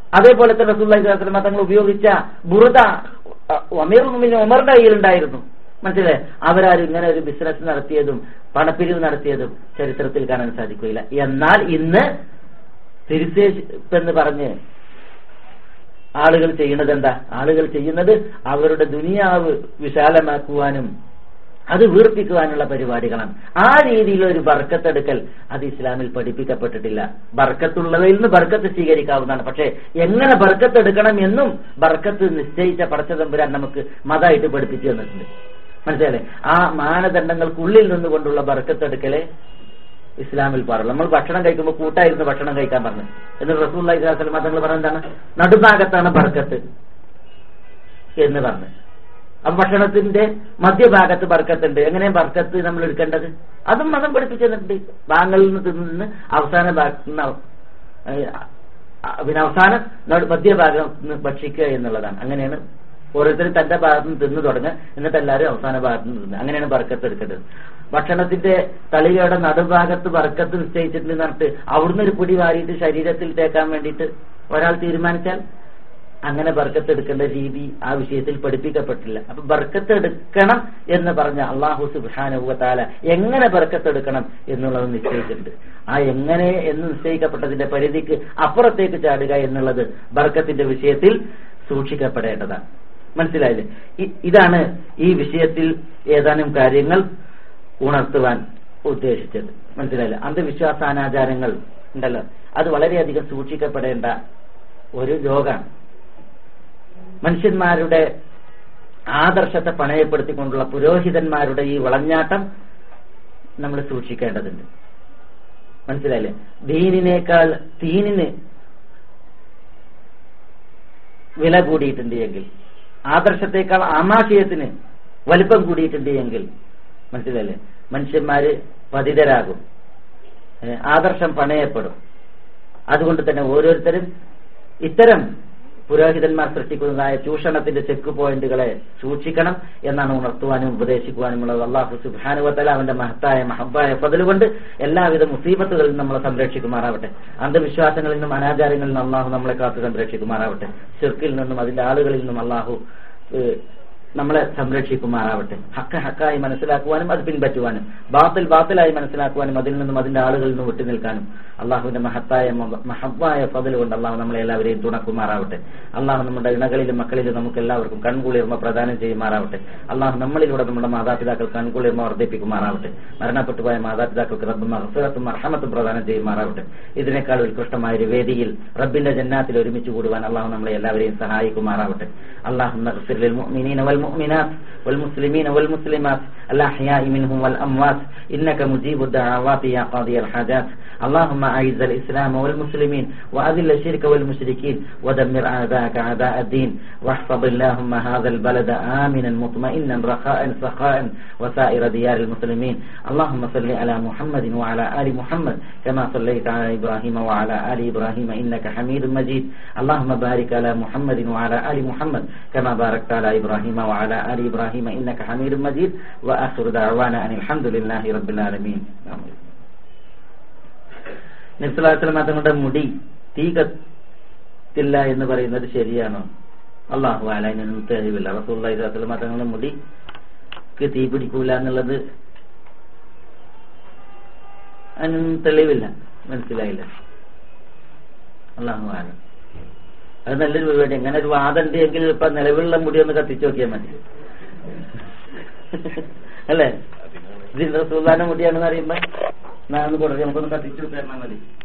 അതേപോലെ തന്നെ റസൂല്ലി സ്വലമ തങ്ങൾ ഉപയോഗിച്ച ബുറുദ അമീർ ഉമറിന്റെ കയ്യിലുണ്ടായിരുന്നു മനസ്സിലായി അവരാരും ഇങ്ങനെ ഒരു ബിസിനസ് നടത്തിയതും പണപ്പിരിവ് നടത്തിയതും ചരിത്രത്തിൽ കാണാൻ സാധിക്കുകയില്ല എന്നാൽ ഇന്ന് തിരുസേപ്പെന്ന് പറഞ്ഞ് ആളുകൾ ചെയ്യുന്നത് എന്താ ആളുകൾ ചെയ്യുന്നത് അവരുടെ ദുനിയാവ് വിശാലമാക്കുവാനും അത് വീർപ്പിക്കുവാനുള്ള പരിപാടികളാണ് ആ രീതിയിൽ ഒരു ബർക്കത്തെടുക്കൽ അത് ഇസ്ലാമിൽ പഠിപ്പിക്കപ്പെട്ടിട്ടില്ല ബർക്കത്തുള്ളവയിൽ നിന്ന് ബർക്കത്ത് സ്വീകരിക്കാവുന്നതാണ് പക്ഷേ എങ്ങനെ ബർക്കത്തെടുക്കണം എന്നും ബർക്കത്ത് നിശ്ചയിച്ച പടച്ചതമ്പുരാൻ നമുക്ക് മതമായിട്ട് പഠിപ്പിച്ചു തന്നിട്ടുണ്ട് മനസ്സിലായി ആ മാനദണ്ഡങ്ങൾക്കുള്ളിൽ നിന്നുകൊണ്ടുള്ള ബർക്കത്തെടുക്കലെ ഇസ്ലാമിൽ പറഞ്ഞു നമ്മൾ ഭക്ഷണം കഴിക്കുമ്പോൾ കൂട്ടായിരുന്നു ഭക്ഷണം കഴിക്കാൻ പറഞ്ഞു എന്നിട്ട് റസൂൽ അലൈഹി തങ്ങൾ പറഞ്ഞെന്താണ് നടുഭാഗത്താണ് ബർക്കത്ത് എന്ന് പറഞ്ഞു അപ്പൊ ഭക്ഷണത്തിന്റെ മധ്യഭാഗത്ത് ബർക്കത്തുണ്ട് എങ്ങനെയാ ബർക്കത്ത് നമ്മൾ എടുക്കേണ്ടത് അതും മതം പഠിപ്പിച്ചിട്ടുണ്ട് ഭാഗങ്ങളിൽ നിന്ന് തിന്ന് അവസാന ഭാഗത്ത് നിന്ന് പിന്നെ അവസാനം മധ്യഭാഗം ഭക്ഷിക്കുക എന്നുള്ളതാണ് അങ്ങനെയാണ് ഓരോരുത്തരും തന്റെ ഭാഗത്ത് നിന്ന് തിന്നു തുടങ്ങുക എന്നിട്ട് എല്ലാവരും അവസാന ഭാഗത്ത് നിന്ന് തിന്നുക അങ്ങനെയാണ് ബർക്കത്ത് എടുക്കേണ്ടത് ഭക്ഷണത്തിന്റെ തളികയുടെ നടുഭാഗത്ത് ബർക്കത്ത് നിശ്ചയിച്ചിട്ടുണ്ട് പറഞ്ഞിട്ട് അവിടുന്ന് ഒരു പൊടി വാരിയിട്ട് ശരീരത്തിൽ തേക്കാൻ വേണ്ടിയിട്ട് ഒരാൾ തീരുമാനിച്ചാൽ അങ്ങനെ ബർക്കത്ത് എടുക്കേണ്ട രീതി ആ വിഷയത്തിൽ പഠിപ്പിക്കപ്പെട്ടില്ല അപ്പൊ ബർക്കത്ത് എടുക്കണം എന്ന് പറഞ്ഞ അള്ളാഹു സുബാനുഭവത്താല എങ്ങനെ ബർക്കത്ത് എടുക്കണം എന്നുള്ളത് നിശ്ചയിച്ചിട്ടുണ്ട് ആ എങ്ങനെ എന്ന് നിശ്ചയിക്കപ്പെട്ടതിന്റെ പരിധിക്ക് അപ്പുറത്തേക്ക് ചാടുക എന്നുള്ളത് ബർക്കത്തിന്റെ വിഷയത്തിൽ സൂക്ഷിക്കപ്പെടേണ്ടതാണ് മനസ്സിലായില്ലേ ഇതാണ് ഈ വിഷയത്തിൽ ഏതാനും കാര്യങ്ങൾ ഉണർത്തുവാൻ ഉദ്ദേശിച്ചത് മനസ്സിലായില്ലേ അന്ധവിശ്വാസാനാചാരങ്ങൾ ഉണ്ടല്ലോ അത് വളരെയധികം സൂക്ഷിക്കപ്പെടേണ്ട ഒരു രോഗമാണ് മനുഷ്യന്മാരുടെ ആദർശത്തെ പണയപ്പെടുത്തിക്കൊണ്ടുള്ള പുരോഹിതന്മാരുടെ ഈ വളഞ്ഞാട്ടം നമ്മൾ സൂക്ഷിക്കേണ്ടതുണ്ട് മനസ്സിലായില്ലേ ദീനിനേക്കാൾ തീനിന് വില കൂടിയിട്ടുണ്ട് എങ്കിൽ ആദർശത്തെക്കാൾ ആമാശയത്തിന് വലിപ്പം കൂടിയിട്ടുണ്ട് എങ്കിൽ മനസ്സിലല്ലേ മനുഷ്യന്മാര് പതിതരാകും ആദർശം പണയപ്പെടും അതുകൊണ്ട് തന്നെ ഓരോരുത്തരും ഇത്തരം പുരോഹിതന്മാർ സൃഷ്ടിക്കുന്നതായ ചൂഷണത്തിന്റെ ചെക്ക് പോയിന്റുകളെ സൂക്ഷിക്കണം എന്നാണ് ഉണർത്തുവാനും ഉപദേശിക്കുവാനുമുള്ളത് അള്ളാഹു സുബാനുവത്തല അവന്റെ മഹത്തായ മഹബായ പതിലുകൊണ്ട് എല്ലാവിധ മുസീബത്തുകളിൽ നമ്മളെ സംരക്ഷിക്കുമാറാവട്ടെ അന്ധവിശ്വാസങ്ങളിൽ നിന്നും അനാചാരങ്ങളിൽ നിന്നും അള്ളാഹു നമ്മളെ കാത്തു സംരക്ഷിക്കുമാറാവട്ടെ ചെറുക്കിൽ നിന്നും അതിന്റെ ആളുകളിൽ നിന്നും അള്ളാഹു നമ്മളെ സംരക്ഷിക്കുമാറാവട്ടെ ഹക്ക ഹക്കായി മനസ്സിലാക്കുവാനും അത് പിൻപറ്റുവാനും ബാത്തിൽ ബാത്തിലായി മനസ്സിലാക്കുവാനും അതിൽ നിന്നും അതിന്റെ ആളുകളിൽ നിന്നും വിട്ടു നിൽക്കാനും അള്ളാഹുവിന്റെ മഹത്തായ മഹബായ പതിൽ കൊണ്ട് അള്ളാഹു നമ്മളെ എല്ലാവരെയും തുണക്കുമാറാവട്ടെ അള്ളാഹു നമ്മുടെ ഇണകളിലും മക്കളിലും നമുക്ക് എല്ലാവർക്കും കൺകുളിർമ പ്രദാനം ചെയ്യുമാറാവട്ടെ അള്ളാഹു നമ്മളിലൂടെ നമ്മുടെ മാതാപിതാക്കൾ കൺകുളിർമ വർദ്ധിപ്പിക്കുമാറാവട്ടെ മരണപ്പെട്ടു പോയ മാതാപിതാക്കൾക്ക് റബ്ബ് മഹസുരത്തും അർഹമത്തും പ്രദാനം ചെയ്യുമാറാവട്ടെ ഇതിനേക്കാൾ ഉത്കൃഷ്ടമായ ഒരു വേദിയിൽ റബ്ബിന്റെ ജന്നാത്തിൽ ഒരുമിച്ച് കൂടുവാൻ അള്ളാഹു നമ്മളെ എല്ലാവരെയും സഹായിക്കുമാറാവട്ടെ അള്ളാഹു والمؤمنات والمسلمين والمسلمات الأحياء منهم والأموات إنك مجيب الدعوات يا قاضي الحاجات اللهم أعز الإسلام والمسلمين وأذل الشرك والمشركين ودمر أعداءك أعداء الدين واحفظ اللهم هذا البلد آمنا مطمئنا رخاء سخاء وسائر ديار المسلمين اللهم صل على محمد وعلى آل محمد كما صليت على إبراهيم وعلى آل إبراهيم إنك حميد مجيد اللهم بارك على محمد وعلى آل محمد كما باركت على إبراهيم وعلى آل إبراهيم إنك حميد مجيد وآخر دعوانا أن الحمد لله رب العالمين നിസ്ലാസ്ലമ തങ്ങളുടെ മുടി തീ കത്തില്ല എന്ന് പറയുന്നത് ശരിയാണോ അള്ളാഹു അലൈനൊന്നും തെളിവില്ല റസൂല്ലാ ഇസ്ലാസ്ലമ തങ്ങളുടെ മുടിക്ക് തീ പിടിക്കൂല എന്നുള്ളത് അതിനൊന്നും തെളിവില്ല മനസ്സിലായില്ല അള്ളാഹു ആലം അത് നല്ലൊരു പരിപാടി എങ്ങനെ ഒരു വാദം ഉണ്ടെങ്കിൽ ഇപ്പൊ നിലവിലുള്ള മുടി ഒന്ന് കത്തിച്ചു നോക്കിയാൽ മതി അല്ലേ ഇതിന്റെ സുൽത്താന മുടിയാണെന്ന് അറിയുമ്പോ ഞാൻ ഒന്ന് കൊടുക്കാം നമുക്കൊന്ന് കത്തിച്ചു തരണം മതി